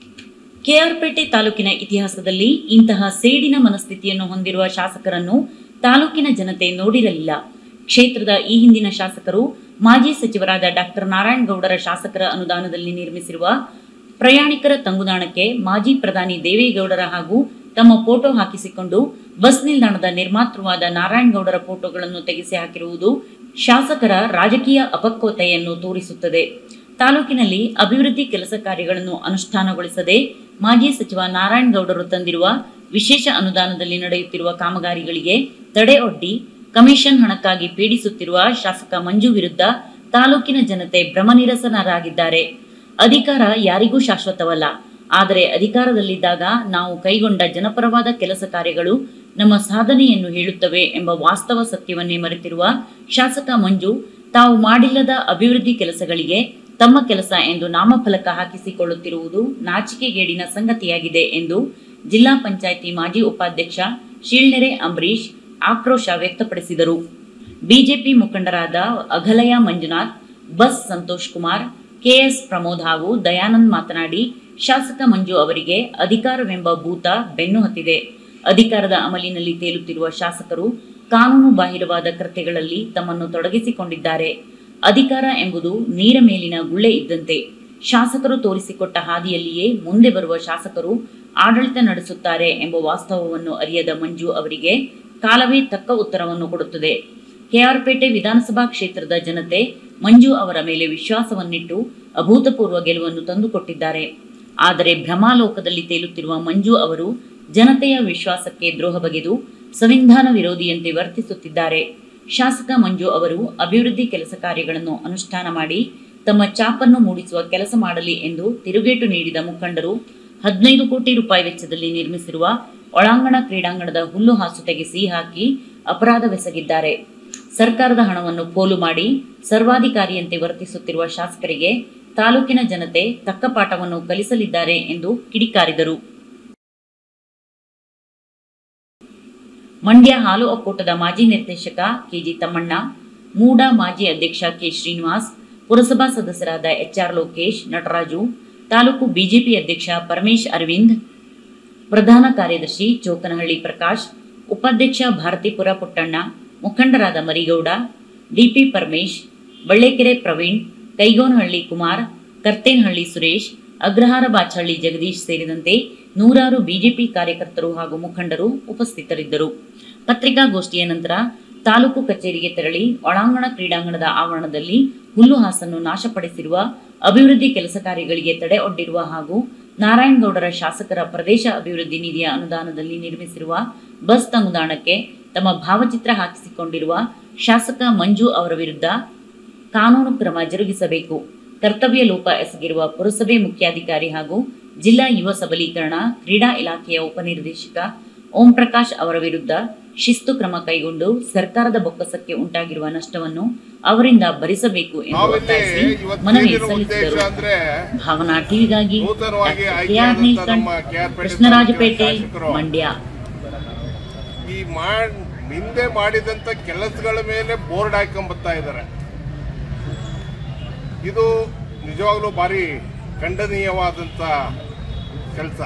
ಕೆಆರ್ಪೇಟೆ ತಾಲೂಕಿನ ಇತಿಹಾಸದಲ್ಲಿ ಇಂತಹ ಸೇಡಿನ ಮನಸ್ಥಿತಿಯನ್ನು ಹೊಂದಿರುವ ಶಾಸಕರನ್ನು ತಾಲೂಕಿನ ಜನತೆ ನೋಡಿರಲಿಲ್ಲ ಕ್ಷೇತ್ರದ ಈ ಹಿಂದಿನ ಶಾಸಕರು ಮಾಜಿ ಸಚಿವರಾದ ಡಾಕ್ಟರ್ ನಾರಾಯಣಗೌಡರ ಶಾಸಕರ ಅನುದಾನದಲ್ಲಿ ನಿರ್ಮಿಸಿರುವ ಪ್ರಯಾಣಿಕರ ತಂಗುದಾಣಕ್ಕೆ ಮಾಜಿ ಪ್ರಧಾನಿ ದೇವೇಗೌಡರ ಹಾಗೂ ತಮ್ಮ ಫೋಟೋ ಹಾಕಿಸಿಕೊಂಡು ಬಸ್ ನಿಲ್ದಾಣದ ನಿರ್ಮಾತೃವಾದ ನಾರಾಯಣಗೌಡರ ಫೋಟೋಗಳನ್ನು ತೆಗೆಸಿ ಹಾಕಿರುವುದು ಶಾಸಕರ ರಾಜಕೀಯ ಅಪಕ್ವತೆಯನ್ನು ತೋರಿಸುತ್ತದೆ ತಾಲೂಕಿನಲ್ಲಿ ಅಭಿವೃದ್ಧಿ ಕೆಲಸ ಕಾರ್ಯಗಳನ್ನು ಅನುಷ್ಠಾನಗೊಳಿಸದೆ ಮಾಜಿ ಸಚಿವ ನಾರಾಯಣಗೌಡರು ತಂದಿರುವ ವಿಶೇಷ ಅನುದಾನದಲ್ಲಿ ನಡೆಯುತ್ತಿರುವ ಕಾಮಗಾರಿಗಳಿಗೆ ತಡೆಯೊಡ್ಡಿ ಕಮಿಷನ್ ಹಣಕ್ಕಾಗಿ ಪೀಡಿಸುತ್ತಿರುವ ಶಾಸಕ ಮಂಜು ವಿರುದ್ಧ ತಾಲೂಕಿನ ಜನತೆ ಭ್ರಮನಿರಸನರಾಗಿದ್ದಾರೆ ಅಧಿಕಾರ ಯಾರಿಗೂ ಶಾಶ್ವತವಲ್ಲ ಆದರೆ ಅಧಿಕಾರದಲ್ಲಿದ್ದಾಗ ನಾವು ಕೈಗೊಂಡ ಜನಪರವಾದ ಕೆಲಸ ಕಾರ್ಯಗಳು ನಮ್ಮ ಸಾಧನೆಯನ್ನು ಹೇಳುತ್ತವೆ ಎಂಬ ವಾಸ್ತವ ಸತ್ಯವನ್ನೇ ಮರೆತಿರುವ ಶಾಸಕ ಮಂಜು ತಾವು ಮಾಡಿಲ್ಲದ ಅಭಿವೃದ್ಧಿ ಕೆಲಸಗಳಿಗೆ ತಮ್ಮ ಕೆಲಸ ಎಂದು ನಾಮಫಲಕ ಹಾಕಿಸಿಕೊಳ್ಳುತ್ತಿರುವುದು ನಾಚಿಕೆಗೇಡಿನ ಸಂಗತಿಯಾಗಿದೆ ಎಂದು ಜಿಲ್ಲಾ ಪಂಚಾಯಿತಿ ಮಾಜಿ ಉಪಾಧ್ಯಕ್ಷ ಶೀಳ್ನೆರೆ ಅಂಬರೀಶ್ ಆಕ್ರೋಶ ವ್ಯಕ್ತಪಡಿಸಿದರು ಬಿಜೆಪಿ ಮುಖಂಡರಾದ ಅಘಲಯ ಮಂಜುನಾಥ್ ಬಸ್ ಸಂತೋಷ್ ಕುಮಾರ್ ಕೆಎಸ್ ಪ್ರಮೋದ್ ಹಾಗೂ ದಯಾನಂದ್ ಮಾತನಾಡಿ ಶಾಸಕ ಮಂಜು ಅವರಿಗೆ ಅಧಿಕಾರವೆಂಬ ಭೂತ ಬೆನ್ನು ಹತ್ತಿದೆ ಅಧಿಕಾರದ ಅಮಲಿನಲ್ಲಿ ತೇಲುತ್ತಿರುವ ಶಾಸಕರು ಕಾನೂನು ಬಾಹಿರವಾದ ಕೃತ್ಯಗಳಲ್ಲಿ ತಮ್ಮನ್ನು ತೊಡಗಿಸಿಕೊಂಡಿದ್ದಾರೆ ಅಧಿಕಾರ ಎಂಬುದು ನೀರ ಮೇಲಿನ ಗುಳ್ಳೆ ಇದ್ದಂತೆ ಶಾಸಕರು ತೋರಿಸಿಕೊಟ್ಟ ಹಾದಿಯಲ್ಲಿಯೇ ಮುಂದೆ ಬರುವ ಶಾಸಕರು ಆಡಳಿತ ನಡೆಸುತ್ತಾರೆ ಎಂಬ ವಾಸ್ತವವನ್ನು ಅರಿಯದ ಮಂಜು ಅವರಿಗೆ ಕಾಲವೇ ತಕ್ಕ ಉತ್ತರವನ್ನು ಕೊಡುತ್ತದೆ ಕೆಆರ್ಪೇಟೆ ವಿಧಾನಸಭಾ ಕ್ಷೇತ್ರದ ಜನತೆ ಮಂಜು ಅವರ ಮೇಲೆ ವಿಶ್ವಾಸವನ್ನಿಟ್ಟು ಅಭೂತಪೂರ್ವ ಗೆಲುವನ್ನು ತಂದುಕೊಟ್ಟಿದ್ದಾರೆ ಆದರೆ ಭ್ರಮಾಲೋಕದಲ್ಲಿ ತೇಲುತ್ತಿರುವ ಮಂಜು ಅವರು ಜನತೆಯ ವಿಶ್ವಾಸಕ್ಕೆ ದ್ರೋಹ ಬಗೆದು ಸಂವಿಧಾನ ವಿರೋಧಿಯಂತೆ ವರ್ತಿಸುತ್ತಿದ್ದಾರೆ ಶಾಸಕ ಮಂಜು ಅವರು ಅಭಿವೃದ್ಧಿ ಕೆಲಸ ಕಾರ್ಯಗಳನ್ನು ಅನುಷ್ಠಾನ ಮಾಡಿ ತಮ್ಮ ಚಾಪನ್ನು ಮೂಡಿಸುವ ಕೆಲಸ ಮಾಡಲಿ ಎಂದು ತಿರುಗೇಟು ನೀಡಿದ ಮುಖಂಡರು ಹದಿನೈದು ಕೋಟಿ ರೂಪಾಯಿ ವೆಚ್ಚದಲ್ಲಿ ನಿರ್ಮಿಸಿರುವ ಒಳಾಂಗಣ ಕ್ರೀಡಾಂಗಣದ ಹುಲ್ಲು ಹಾಸು ತೆಗೆಸಿ ಹಾಕಿ ಅಪರಾಧವೆಸಗಿದ್ದಾರೆ ಸರ್ಕಾರದ ಹಣವನ್ನು ಪೋಲು ಮಾಡಿ ಸರ್ವಾಧಿಕಾರಿಯಂತೆ ವರ್ತಿಸುತ್ತಿರುವ ಶಾಸಕರಿಗೆ ತಾಲೂಕಿನ ಜನತೆ ತಕ್ಕ ಪಾಠವನ್ನು ಕಲಿಸಲಿದ್ದಾರೆ ಎಂದು ಕಿಡಿಕಾರಿದರು ಮಂಡ್ಯ ಹಾಲು ಒಕ್ಕೂಟದ ಮಾಜಿ ನಿರ್ದೇಶಕ ಕೆಜಿ ತಮ್ಮಣ್ಣ ಮೂಡ ಮಾಜಿ ಅಧ್ಯಕ್ಷ ಕೆ ಶ್ರೀನಿವಾಸ್ ಪುರಸಭಾ ಸದಸ್ಯರಾದ ಎಚ್ಆರ್ ಲೋಕೇಶ್ ನಟರಾಜು ತಾಲೂಕು ಬಿಜೆಪಿ ಅಧ್ಯಕ್ಷ ಪರಮೇಶ್ ಅರವಿಂದ್ ಪ್ರಧಾನ ಕಾರ್ಯದರ್ಶಿ ಚೋಕನಹಳ್ಳಿ ಪ್ರಕಾಶ್ ಉಪಾಧ್ಯಕ್ಷ ಭಾರತೀಪುರ ಪುಟ್ಟಣ್ಣ ಮುಖಂಡರಾದ ಮರಿಗೌಡ ಡಿಪಿ ಪರಮೇಶ್ ಬಳ್ಳೆಕೆರೆ ಪ್ರವೀಣ್ ಕೈಗೋನಹಳ್ಳಿ ಕುಮಾರ್ ಕರ್ತೇನಹಳ್ಳಿ ಸುರೇಶ್ ಅಗ್ರಹಾರ ಬಾಚಹಳ್ಳಿ ಜಗದೀಶ್ ಸೇರಿದಂತೆ ನೂರಾರು ಬಿಜೆಪಿ ಕಾರ್ಯಕರ್ತರು ಹಾಗೂ ಮುಖಂಡರು ಉಪಸ್ಥಿತರಿದ್ದರು ಪತ್ರಿಕಾಗೋಷ್ಠಿಯ ನಂತರ ತಾಲೂಕು ಕಚೇರಿಗೆ ತೆರಳಿ ಒಳಾಂಗಣ ಕ್ರೀಡಾಂಗಣದ ಆವರಣದಲ್ಲಿ ಹುಲ್ಲು ಹಾಸನ್ನು ನಾಶಪಡಿಸಿರುವ ಅಭಿವೃದ್ಧಿ ಕೆಲಸ ಕಾರ್ಯಗಳಿಗೆ ತಡೆ ಒಡ್ಡಿರುವ ಹಾಗೂ ನಾರಾಯಣಗೌಡರ ಶಾಸಕರ ಪ್ರದೇಶ ಅಭಿವೃದ್ಧಿ ನಿಧಿಯ ಅನುದಾನದಲ್ಲಿ ನಿರ್ಮಿಸಿರುವ ಬಸ್ ತಂಗುದಾಣಕ್ಕೆ ತಮ್ಮ ಭಾವಚಿತ್ರ ಹಾಕಿಸಿಕೊಂಡಿರುವ ಶಾಸಕ ಮಂಜು ಅವರ ವಿರುದ್ಧ ಕಾನೂನು ಕ್ರಮ ಜರುಗಿಸಬೇಕು ಕರ್ತವ್ಯ ಲೋಪ ಎಸಗಿರುವ ಪುರಸಭೆ ಮುಖ್ಯಾಧಿಕಾರಿ ಹಾಗೂ ಜಿಲ್ಲಾ ಯುವ ಸಬಲೀಕರಣ ಕ್ರೀಡಾ ಇಲಾಖೆಯ ಉಪನಿರ್ದೇಶಕ ಓಂ ಪ್ರಕಾಶ್ ಅವರ ವಿರುದ್ಧ ಶಿಸ್ತು ಕ್ರಮ ಕೈಗೊಂಡು ಸರ್ಕಾರದ ಬೊಕ್ಕಸಕ್ಕೆ ಉಂಟಾಗಿರುವ ನಷ್ಟವನ್ನು ಅವರಿಂದ ಭರಿಸಬೇಕು ಎಂದು ನಾವಿಲ್ಲಿ ಒತ್ತಾಯಿಸಿ ಇವತ್ತು ಮನವಿ ಸೇರಿರೋ ಉದ್ದೇಶ ಸಲ್ಲಿಸಿದರು ಅಂದ್ರೆ ಭಾವನಾ ಟಿವಿಗಾಗಿ ನೂತನವಾಗಿ ಡಾಕ್ಟರ್ ಆಯ್ಕೆ ಕೆಆರ್ ಆದಂತ ನೀಲ್ಕಂಠ್, ನಮ್ಮ ಕೆಆರ್ಪೇಟೆ ಕೃಷ್ಣರಾಜಪೇಟೆ ತಾಲೂಕಿನ ಶಾಸಕರು. ಮಂಡ್ಯ ಈ ಮಾಡ್ ಹಿಂದೆ ಮಾಡಿದಂತ ಕೆಲಸಗಳ ಮೇಲೆ ಬೋರ್ಡ್ ಹಾಕೊಂಡ್ಬರ್ತಾ ಇದ್ದಾರೆ ಇದು ನಿಜವಾಗ್ಲೂ ಭಾರಿ ಖಂಡನೀಯವಾದಂತ ಕೆಲಸ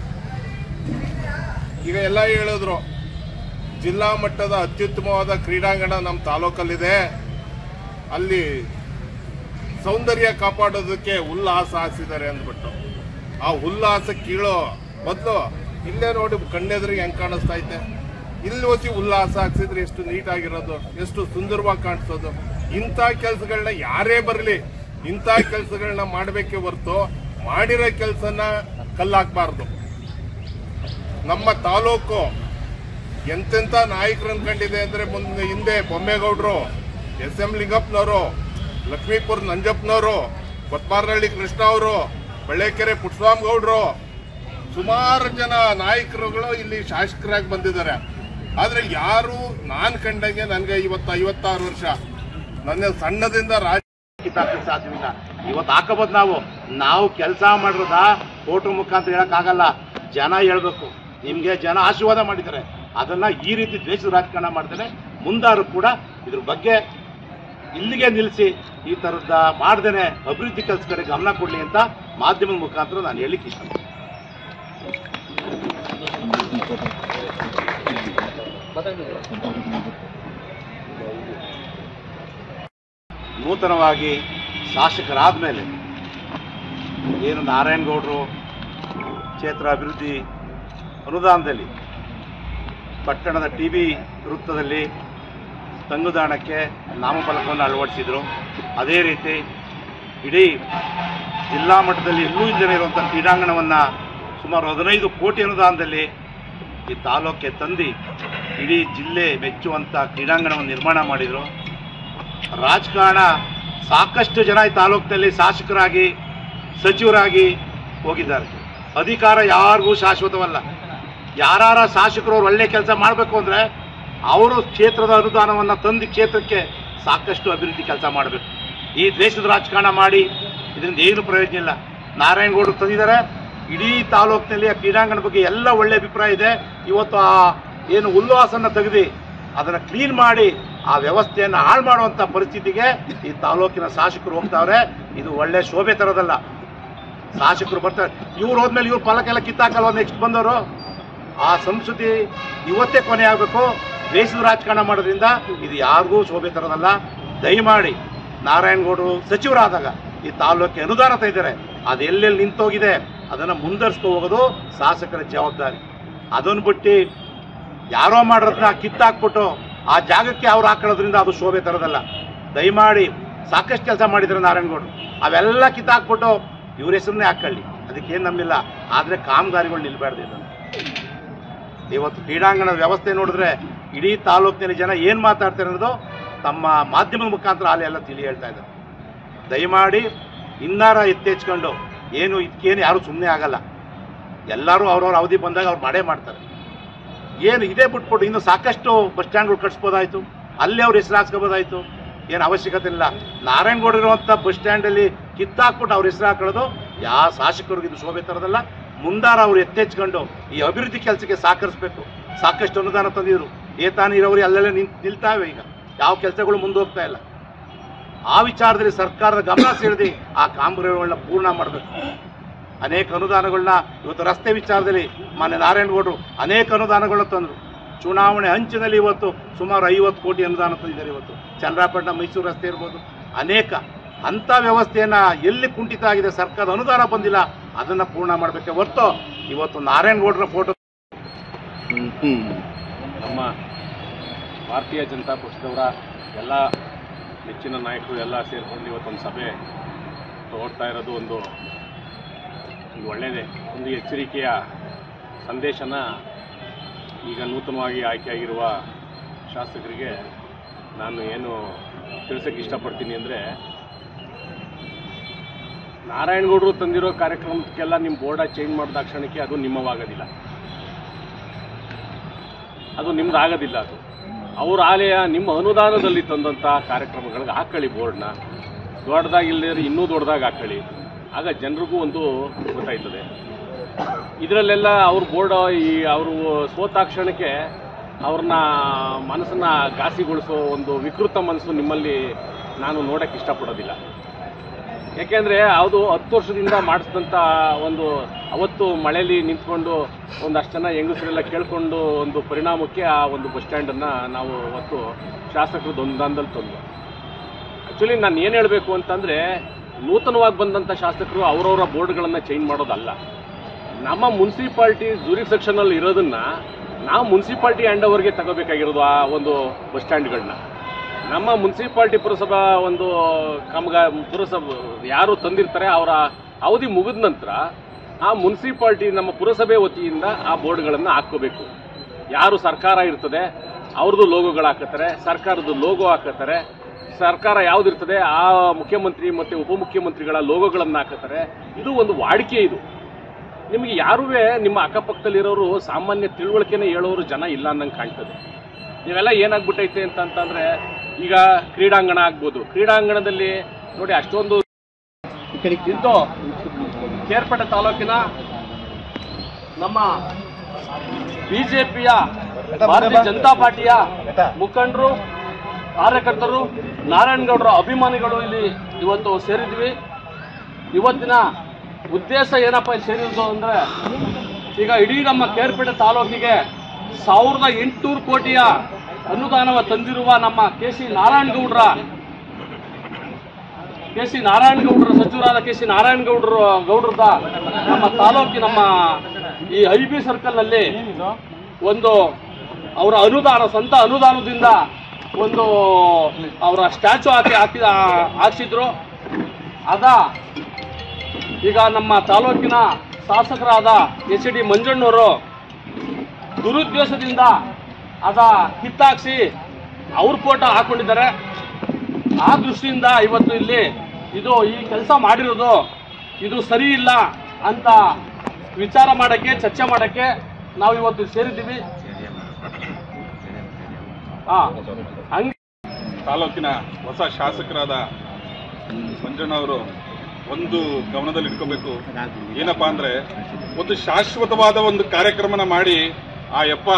ಈಗ ಎಲ್ಲ ಹೇಳಿದ್ರು ಜಿಲ್ಲಾ ಮಟ್ಟದ ಅತ್ಯುತ್ತಮವಾದ ಕ್ರೀಡಾಂಗಣ ನಮ್ಮ ತಾಲೂಕಲ್ಲಿದೆ ಅಲ್ಲಿ ಸೌಂದರ್ಯ ಕಾಪಾಡೋದಕ್ಕೆ ಹುಲ್ಲಾಸ ಹಾಸಿದ್ದಾರೆ ಅಂದ್ಬಿಟ್ಟು ಆ ಹುಲ್ಲಾಸ ಕೀಳೋ ಮೊದಲು ಇಲ್ಲೇ ನೋಡಿ ಕಣ್ಣೆದ್ರಿಗೆ ಹೆಂಗ್ ಕಾಣಿಸ್ತಾ ಐತೆ ಇಲ್ಲಿ ಹೋಗಿ ಉಲ್ಲಾಸ ಹಾಕ್ಸಿದ್ರೆ ಎಷ್ಟು ನೀಟಾಗಿರೋದು ಎಷ್ಟು ಸುಂದರವಾಗಿ ಕಾಣಿಸೋದು ಇಂಥ ಕೆಲಸಗಳನ್ನ ಯಾರೇ ಬರಲಿ ಇಂಥ ಕೆಲಸಗಳನ್ನ ಮಾಡಬೇಕೇ ಹೊರತು ಮಾಡಿರೋ ಕೆಲಸನ ಕಲ್ಲಾಕ್ಬಾರ್ದು ನಮ್ಮ ತಾಲೂಕು ಎಂತೆಂಥ ನಾಯಕರು ಅನ್ಕೊಂಡಿದೆ ಅಂದ್ರೆ ಮುಂದೆ ಹಿಂದೆ ಬೊಮ್ಮೇಗೌಡರು ಎಸ್ ಎಂ ಲಿಂಗಪ್ಪನವರು ಲಕ್ಷ್ಮೀಪುರ ನಂಜಪ್ಪನವರು ಕೊತ್ಮಾರನಹಳ್ಳಿ ಕೃಷ್ಣ ಅವರು ಬಳ್ಳೇಕೆರೆ ಪುಟ್ಟಸ್ವಾಮಿ ಗೌಡ್ರು ಸುಮಾರು ಜನ ನಾಯಕರುಗಳು ಇಲ್ಲಿ ಶಾಸಕರಾಗಿ ಬಂದಿದ್ದಾರೆ ಆದ್ರೆ ಯಾರು ನಾನ್ ಕಂಡಂಗೆ ನನಗೆ ಇವತ್ತು ಐವತ್ತಾರು ವರ್ಷ ನನ್ನ ಸಣ್ಣದಿಂದ ರಾಜ ಕಿತ್ತಾಕಕ್ಕೆ ಸಾಧ್ಯವಿಲ್ಲ ಇವತ್ತು ಹಾಕಬಹುದು ನಾವು ನಾವು ಕೆಲಸ ಮಾಡಿರೋದ ಫೋಟೋ ಮುಖಾಂತರ ಹೇಳಕ್ಕಾಗಲ್ಲ ಜನ ಹೇಳ್ಬೇಕು ನಿಮ್ಗೆ ಜನ ಆಶೀರ್ವಾದ ಮಾಡಿದ್ದಾರೆ ಅದನ್ನ ಈ ರೀತಿ ದ್ವೇಷದ ರಾಜಕಾರಣ ಮಾಡ್ತಾರೆ ಮುಂದಾರು ಕೂಡ ಇದ್ರ ಬಗ್ಗೆ ಇಲ್ಲಿಗೆ ನಿಲ್ಲಿಸಿ ಈ ತರದ ಮಾಡ್ದೇನೆ ಅಭಿವೃದ್ಧಿ ಕೆಲಸ ಕಡೆ ಗಮನ ಕೊಡ್ಲಿ ಅಂತ ಮಾಧ್ಯಮದ ಮುಖಾಂತರ ನಾನು ಹೇಳಿಕ್ಕೆ ಇಷ್ಟ ನೂತನವಾಗಿ ಶಾಸಕರಾದ ಮೇಲೆ ಏನು ನಾರಾಯಣಗೌಡರು ಕ್ಷೇತ್ರ ಅಭಿವೃದ್ಧಿ ಅನುದಾನದಲ್ಲಿ ಪಟ್ಟಣದ ಟಿ ಬಿ ವೃತ್ತದಲ್ಲಿ ತಂಗುದಾಣಕ್ಕೆ ನಾಮಫಲಕವನ್ನು ಅಳವಡಿಸಿದರು ಅದೇ ರೀತಿ ಇಡೀ ಜಿಲ್ಲಾ ಮಟ್ಟದಲ್ಲಿ ಎಲ್ಲೂ ಇಲ್ಲದೇ ಇರುವಂಥ ಕ್ರೀಡಾಂಗಣವನ್ನು ಸುಮಾರು ಹದಿನೈದು ಕೋಟಿ ಅನುದಾನದಲ್ಲಿ ಈ ತಾಲೂಕಿಗೆ ತಂದು ಇಡೀ ಜಿಲ್ಲೆ ಮೆಚ್ಚುವಂಥ ಕ್ರೀಡಾಂಗಣವನ್ನು ನಿರ್ಮಾಣ ಮಾಡಿದರು ರಾಜಕಾರಣ ಸಾಕಷ್ಟು ಜನ ಈ ತಾಲೂಕಿನಲ್ಲಿ ಶಾಸಕರಾಗಿ ಸಚಿವರಾಗಿ ಹೋಗಿದ್ದಾರೆ ಅಧಿಕಾರ ಯಾರಿಗೂ ಶಾಶ್ವತವಲ್ಲ ಯಾರ ಶಾಸಕರು ಅವ್ರು ಒಳ್ಳೆ ಕೆಲಸ ಮಾಡಬೇಕು ಅಂದರೆ ಅವರು ಕ್ಷೇತ್ರದ ಅನುದಾನವನ್ನು ತಂದು ಕ್ಷೇತ್ರಕ್ಕೆ ಸಾಕಷ್ಟು ಅಭಿವೃದ್ಧಿ ಕೆಲಸ ಮಾಡಬೇಕು ಈ ದೇಶದ ರಾಜಕಾರಣ ಮಾಡಿ ಇದರಿಂದ ಏನು ಪ್ರಯೋಜನ ಇಲ್ಲ ನಾರಾಯಣಗೌಡರು ತಂದಿದ್ದಾರೆ ಇಡೀ ತಾಲೂಕಿನಲ್ಲಿ ಆ ಕ್ರೀಡಾಂಗಣ ಬಗ್ಗೆ ಎಲ್ಲ ಒಳ್ಳೆ ಅಭಿಪ್ರಾಯ ಇದೆ ಇವತ್ತು ಆ ಏನು ಉಲ್ಲಾಸನ ತೆಗೆದು ಅದನ್ನು ಕ್ಲೀನ್ ಮಾಡಿ ಆ ವ್ಯವಸ್ಥೆಯನ್ನು ಹಾಳು ಮಾಡುವಂಥ ಪರಿಸ್ಥಿತಿಗೆ ಈ ತಾಲೂಕಿನ ಶಾಸಕರು ಹೋಗ್ತಾವ್ರೆ ಇದು ಒಳ್ಳೆ ಶೋಭೆ ತರೋದಲ್ಲ ಶಾಸಕರು ಬರ್ತಾರೆ ಇವ್ರು ಹೋದ್ಮೇಲೆ ಇವ್ರು ಫಲಕ್ಕೆಲ್ಲ ಕಿತ್ತಾಕಲ್ವ ನೆಕ್ಸ್ಟ್ ಬಂದವರು ಆ ಸಂಸ್ಕೃತಿ ಇವತ್ತೇ ಕೊನೆ ಆಗಬೇಕು ದೇಶದ ರಾಜಕಾರಣ ಮಾಡೋದ್ರಿಂದ ಇದು ಯಾರಿಗೂ ಶೋಭೆ ತರೋದಲ್ಲ ದಯಮಾಡಿ ನಾರಾಯಣಗೌಡರು ಸಚಿವರಾದಾಗ ಈ ತಾಲೂಕಿಗೆ ಅನುದಾನ ತೆಗೆದರೆ ಅದು ಎಲ್ಲೆಲ್ಲಿ ನಿಂತೋಗಿದೆ ಅದನ್ನು ಮುಂದರ್ಸ್ಕೊ ಹೋಗೋದು ಶಾಸಕರ ಜವಾಬ್ದಾರಿ ಅದನ್ನು ಬಿಟ್ಟು ಯಾರೋ ಮಾಡೋದನ್ನ ಕಿತ್ತಾಕ್ಬಿಟ್ಟು ಆ ಜಾಗಕ್ಕೆ ಅವ್ರು ಹಾಕೊಳ್ಳೋದ್ರಿಂದ ಅದು ಶೋಭೆ ತರೋದಲ್ಲ ದಯಮಾಡಿ ಸಾಕಷ್ಟು ಕೆಲಸ ಮಾಡಿದ್ರು ನಾರಾಯಣಗೌಡರು ಅವೆಲ್ಲ ಕಿತ್ತಾಕ್ಬಿಟ್ಟು ಇವ್ರ ಹೆಸರನ್ನೇ ಹಾಕೊಳ್ಳಿ ಅದಕ್ಕೇನು ನಂಬಿಲ್ಲ ಆದರೆ ಕಾಮಗಾರಿಗಳು ನಿಲ್ಬಾರ್ದು ಇದನ್ನು ಇವತ್ತು ಕ್ರೀಡಾಂಗಣದ ವ್ಯವಸ್ಥೆ ನೋಡಿದ್ರೆ ಇಡೀ ತಾಲೂಕಿನಲ್ಲಿ ಜನ ಏನು ಮಾತಾಡ್ತಾರೆ ಅನ್ನೋದು ತಮ್ಮ ಮಾಧ್ಯಮದ ಮುಖಾಂತರ ಅಲ್ಲಿ ಎಲ್ಲ ತಿಳಿ ಹೇಳ್ತಾ ಇದ್ದಾರೆ ದಯಮಾಡಿ ಇನ್ನಾರ ಎತ್ತೆಚ್ಕೊಂಡು ಏನು ಇದಕ್ಕೇನು ಯಾರು ಸುಮ್ಮನೆ ಆಗಲ್ಲ ಎಲ್ಲರೂ ಅವ್ರವ್ರ ಅವಧಿ ಬಂದಾಗ ಅವ್ರು ಮಾಡೇ ಮಾಡ್ತಾರೆ ಏನು ಇದೇ ಬಿಟ್ಬಿಟ್ಟು ಇನ್ನು ಸಾಕಷ್ಟು ಬಸ್ ಸ್ಟ್ಯಾಂಡ್ಗಳು ಕಟ್ಸ್ಬೋದಾಯ್ತು ಅಲ್ಲಿ ಅವ್ರ ಹೆಸರು ಹಾಕ್ಸ್ಕೋಬೋದಾಯ್ತು ಏನು ಅವಶ್ಯಕತೆ ಇಲ್ಲ ನಾರಾಯಣಗೌಡ ಇರುವಂಥ ಬಸ್ ಸ್ಟ್ಯಾಂಡಲ್ಲಿ ಕಿತ್ತಾಕ್ಬಿಟ್ಟು ಅವ್ರ ಹೆಸರು ಹಾಕೊಳ್ಳೋದು ಯಾವ ಶಾಸಕರಿಗೆ ಇದು ಶೋಭೆ ತರೋದಲ್ಲ ಮುಂದಾರ ಅವ್ರು ಎತ್ತೆಚ್ಕೊಂಡು ಈ ಅಭಿವೃದ್ಧಿ ಕೆಲಸಕ್ಕೆ ಸಹಕರಿಸಬೇಕು ಸಾಕಷ್ಟು ಅನುದಾನ ತಂದಿದ್ರು ಏತಾ ನೀರಾವರಿ ಅಲ್ಲೆಲ್ಲ ನಿಂತ್ ನಿಲ್ತಾವೆ ಈಗ ಯಾವ ಕೆಲಸಗಳು ಮುಂದೋಗ್ತಾ ಇಲ್ಲ ಆ ವಿಚಾರದಲ್ಲಿ ಸರ್ಕಾರದ ಗಮನ ಸೆಳೆದು ಆ ಕಾಮಗಾರಿಗಳನ್ನ ಪೂರ್ಣ ಮಾಡಬೇಕು ಅನೇಕ ಅನುದಾನಗಳನ್ನ ಇವತ್ತು ರಸ್ತೆ ವಿಚಾರದಲ್ಲಿ ಮಾನ್ಯ ನಾರಾಯಣಗೌಡರು ಅನೇಕ ಅನುದಾನಗಳನ್ನ ತಂದರು ಚುನಾವಣೆ ಅಂಚಿನಲ್ಲಿ ಇವತ್ತು ಸುಮಾರು ಐವತ್ತು ಕೋಟಿ ಅನುದಾನ ತಂದಿದ್ದಾರೆ ಇವತ್ತು ಚನ್ನರಾಪಟ್ಟಣ ಮೈಸೂರು ರಸ್ತೆ ಇರ್ಬೋದು ಅನೇಕ ಅಂಥ ವ್ಯವಸ್ಥೆಯನ್ನ ಎಲ್ಲಿ ಕುಂಠಿತ ಆಗಿದೆ ಸರ್ಕಾರದ ಅನುದಾನ ಬಂದಿಲ್ಲ ಅದನ್ನ ಪೂರ್ಣ ಮಾಡಬೇಕೆ ಹೊರತು ಇವತ್ತು ನಾರಾಯಣಗೌಡರ ಫೋಟೋ ನಮ್ಮ ಭಾರತೀಯ ಜನತಾ ಪಕ್ಷದವರ ಎಲ್ಲ ನೆಚ್ಚಿನ ನಾಯಕರು ಎಲ್ಲ ಸೇರಿಕೊಂಡು ಇವತ್ತೊಂದು ಸಭೆ ತಗೊಳ್ತಾ ಇರೋದು ಒಂದು ಒಂದು ಒಳ್ಳೆಯದೇ ಒಂದು ಎಚ್ಚರಿಕೆಯ ಸಂದೇಶನ ಈಗ ನೂತನವಾಗಿ ಆಯ್ಕೆಯಾಗಿರುವ ಶಾಸಕರಿಗೆ ನಾನು ಏನು ತಿಳಿಸೋಕ್ಕೆ ಇಷ್ಟಪಡ್ತೀನಿ ಅಂದರೆ ನಾರಾಯಣಗೌಡರು ತಂದಿರೋ ಕಾರ್ಯಕ್ರಮಕ್ಕೆಲ್ಲ ನಿಮ್ಮ ಬೋರ್ಡ ಚೇಂಜ್ ಮಾಡಿದ ಕ್ಷಣಕ್ಕೆ ಅದು ನಿಮ್ಮವಾಗೋದಿಲ್ಲ ಅದು ನಿಮ್ದು ಆಗೋದಿಲ್ಲ ಅದು ಅವ್ರ ಆಲಯ ನಿಮ್ಮ ಅನುದಾನದಲ್ಲಿ ತಂದಂಥ ಕಾರ್ಯಕ್ರಮಗಳಿಗೆ ಹಾಕೊಳ್ಳಿ ಬೋರ್ಡ್ನ ದೊಡ್ಡದಾಗಿಲ್ಲದೆ ಇನ್ನೂ ದೊಡ್ಡದಾಗಿ ಹಾಕೊಳ್ಳಿ ಆಗ ಜನರಿಗೂ ಒಂದು ಗೊತ್ತಾಯ್ತದೆ ಇದರಲ್ಲೆಲ್ಲ ಅವ್ರ ಬೋರ್ಡ್ ಈ ಅವರು ಸೋತ ಕ್ಷಣಕ್ಕೆ ಅವ್ರನ್ನ ಮನಸ್ಸನ್ನ ಘಾಸಿಗೊಳಿಸೋ ಒಂದು ವಿಕೃತ ಮನಸ್ಸು ನಿಮ್ಮಲ್ಲಿ ನಾನು ನೋಡೋಕ್ಕೆ ಇಷ್ಟಪಡೋದಿಲ್ಲ ಯಾಕೆಂದರೆ ಅದು ಹತ್ತು ವರ್ಷದಿಂದ ಮಾಡಿಸಿದಂಥ ಒಂದು ಅವತ್ತು ಮಳೆಯಲ್ಲಿ ನಿಂತ್ಕೊಂಡು ಒಂದಷ್ಟು ಜನ ಹೆಂಗಸರೆಲ್ಲ ಕೇಳ್ಕೊಂಡು ಒಂದು ಪರಿಣಾಮಕ್ಕೆ ಆ ಒಂದು ಬಸ್ ಸ್ಟ್ಯಾಂಡನ್ನು ನಾವು ಅವತ್ತು ಶಾಸಕರದ್ದು ಅನುದಾನದಲ್ಲಿ ತಂದು ಆ್ಯಕ್ಚುಲಿ ನಾನು ಏನು ಹೇಳಬೇಕು ಅಂತಂದರೆ ನೂತನವಾಗಿ ಬಂದಂಥ ಶಾಸಕರು ಅವರವರ ಬೋರ್ಡ್ಗಳನ್ನು ಚೇಂಜ್ ಮಾಡೋದಲ್ಲ ನಮ್ಮ ಮುನ್ಸಿಪಾಲ್ಟಿ ಜೂರಿ ಸೆಕ್ಷನಲ್ಲಿ ಇರೋದನ್ನ ನಾವು ಮುನ್ಸಿಪಾಲ್ಟಿ ಹ್ಯಾಂಡ್ ಓವರ್ಗೆ ತಗೋಬೇಕಾಗಿರೋದು ಆ ಒಂದು ಬಸ್ ಸ್ಟ್ಯಾಂಡ್ಗಳನ್ನ ನಮ್ಮ ಮುನ್ಸಿಪಾಲ್ಟಿ ಪುರಸಭಾ ಒಂದು ಕಾಮಗ ಪುರಸಭೆ ಯಾರು ತಂದಿರ್ತಾರೆ ಅವರ ಅವಧಿ ಮುಗಿದ ನಂತರ ಆ ಮುನ್ಸಿಪಾಲ್ಟಿ ನಮ್ಮ ಪುರಸಭೆ ವತಿಯಿಂದ ಆ ಬೋರ್ಡ್ಗಳನ್ನು ಹಾಕ್ಕೋಬೇಕು ಯಾರು ಸರ್ಕಾರ ಇರ್ತದೆ ಅವ್ರದ್ದು ಲೋಗೋಗಳು ಹಾಕತ್ತಾರೆ ಸರ್ಕಾರದ ಲೋಗೋ ಹಾಕತ್ತಾರೆ ಸರ್ಕಾರ ಯಾವ್ದಿರ್ತದೆ ಆ ಮುಖ್ಯಮಂತ್ರಿ ಮತ್ತು ಉಪಮುಖ್ಯಮಂತ್ರಿಗಳ ಲೋಗೋಗಳನ್ನು ಹಾಕತ್ತಾರೆ ಇದು ಒಂದು ವಾಡಿಕೆ ಇದು ನಿಮಗೆ ಯಾರೂ ನಿಮ್ಮ ಅಕ್ಕಪಕ್ಕದಲ್ಲಿರೋರು ಸಾಮಾನ್ಯ ತಿಳುವಳಿಕೆನೇ ಹೇಳೋರು ಜನ ಇಲ್ಲ ಅನ್ನಂಗೆ ಕಾಣ್ತದೆ ನೀವೆಲ್ಲ ಏನಾಗ್ಬಿಟ್ಟೈತೆ ಅಂತಂತಂದ್ರೆ ಈಗ ಕ್ರೀಡಾಂಗಣ ಆಗ್ಬೋದು ಕ್ರೀಡಾಂಗಣದಲ್ಲಿ ನೋಡಿ ಅಷ್ಟೊಂದು ಇಂದು ಕೇರ್ಪೇಟೆ ತಾಲೂಕಿನ ನಮ್ಮ ಬಿಜೆಪಿಯ ಭಾರತೀಯ ಜನತಾ ಪಾರ್ಟಿಯ ಮುಖಂಡರು ಕಾರ್ಯಕರ್ತರು ನಾರಾಯಣಗೌಡರ ಅಭಿಮಾನಿಗಳು ಇಲ್ಲಿ ಇವತ್ತು ಸೇರಿದ್ವಿ ಇವತ್ತಿನ ಉದ್ದೇಶ ಏನಪ್ಪ ಇಲ್ಲಿ ಸೇರಿದ್ದು ಅಂದ್ರೆ ಈಗ ಇಡೀ ನಮ್ಮ ಕೇರ್ಪೇಟೆ ತಾಲೂಕಿಗೆ ಸಾವಿರದ ಎಂಟುನೂರು ಕೋಟಿಯ ಅನುದಾನವ ತಂದಿರುವ ನಮ್ಮ ಕೆ ಸಿ ನಾರಾಯಣಗೌಡರ ಕೆ ಸಿ ನಾರಾಯಣಗೌಡರ ಸಚಿವರಾದ ಕೆ ಸಿ ನಾರಾಯಣಗೌಡರು ಗೌಡ್ರದ ನಮ್ಮ ತಾಲೂಕಿ ನಮ್ಮ ಈ ಐ ಬಿ ಸರ್ಕಲ್ನಲ್ಲಿ ಒಂದು ಅವರ ಅನುದಾನ ಸ್ವಂತ ಅನುದಾನದಿಂದ ಒಂದು ಅವರ ಸ್ಟ್ಯಾಚು ಹಾಕಿ ಹಾಕಿ ಹಾಕ್ಸಿದ್ರು ಅದ ಈಗ ನಮ್ಮ ತಾಲೂಕಿನ ಶಾಸಕರಾದ ಎಚ್ ಡಿ ಮಂಜಣ್ಣವರು ದುರುದ್ದೇಶದಿಂದ ಅದ ಕಿತ್ತಾಕ್ಸಿ ಅವ್ರ ಫೋಟೋ ಹಾಕೊಂಡಿದ್ದಾರೆ ಆ ದೃಷ್ಟಿಯಿಂದ ಇವತ್ತು ಇಲ್ಲಿ ಇದು ಈ ಕೆಲಸ ಮಾಡಿರೋದು ಇದು ಸರಿ ಇಲ್ಲ ಅಂತ ವಿಚಾರ ಮಾಡಕ್ಕೆ ಚರ್ಚೆ ಮಾಡಕ್ಕೆ ನಾವು ಇವತ್ತು ಸೇರಿದ್ದೀವಿ ಹಾ ಹಂಗೆ ತಾಲೂಕಿನ ಹೊಸ ಶಾಸಕರಾದ ಮಂಜಣ್ಣವರು ಒಂದು ಗಮನದಲ್ಲಿ ಇಟ್ಕೋಬೇಕು ಏನಪ್ಪಾ ಅಂದ್ರೆ ಒಂದು ಶಾಶ್ವತವಾದ ಒಂದು ಕಾರ್ಯಕ್ರಮನ ಮಾಡಿ ಆ ಯಪ್ಪ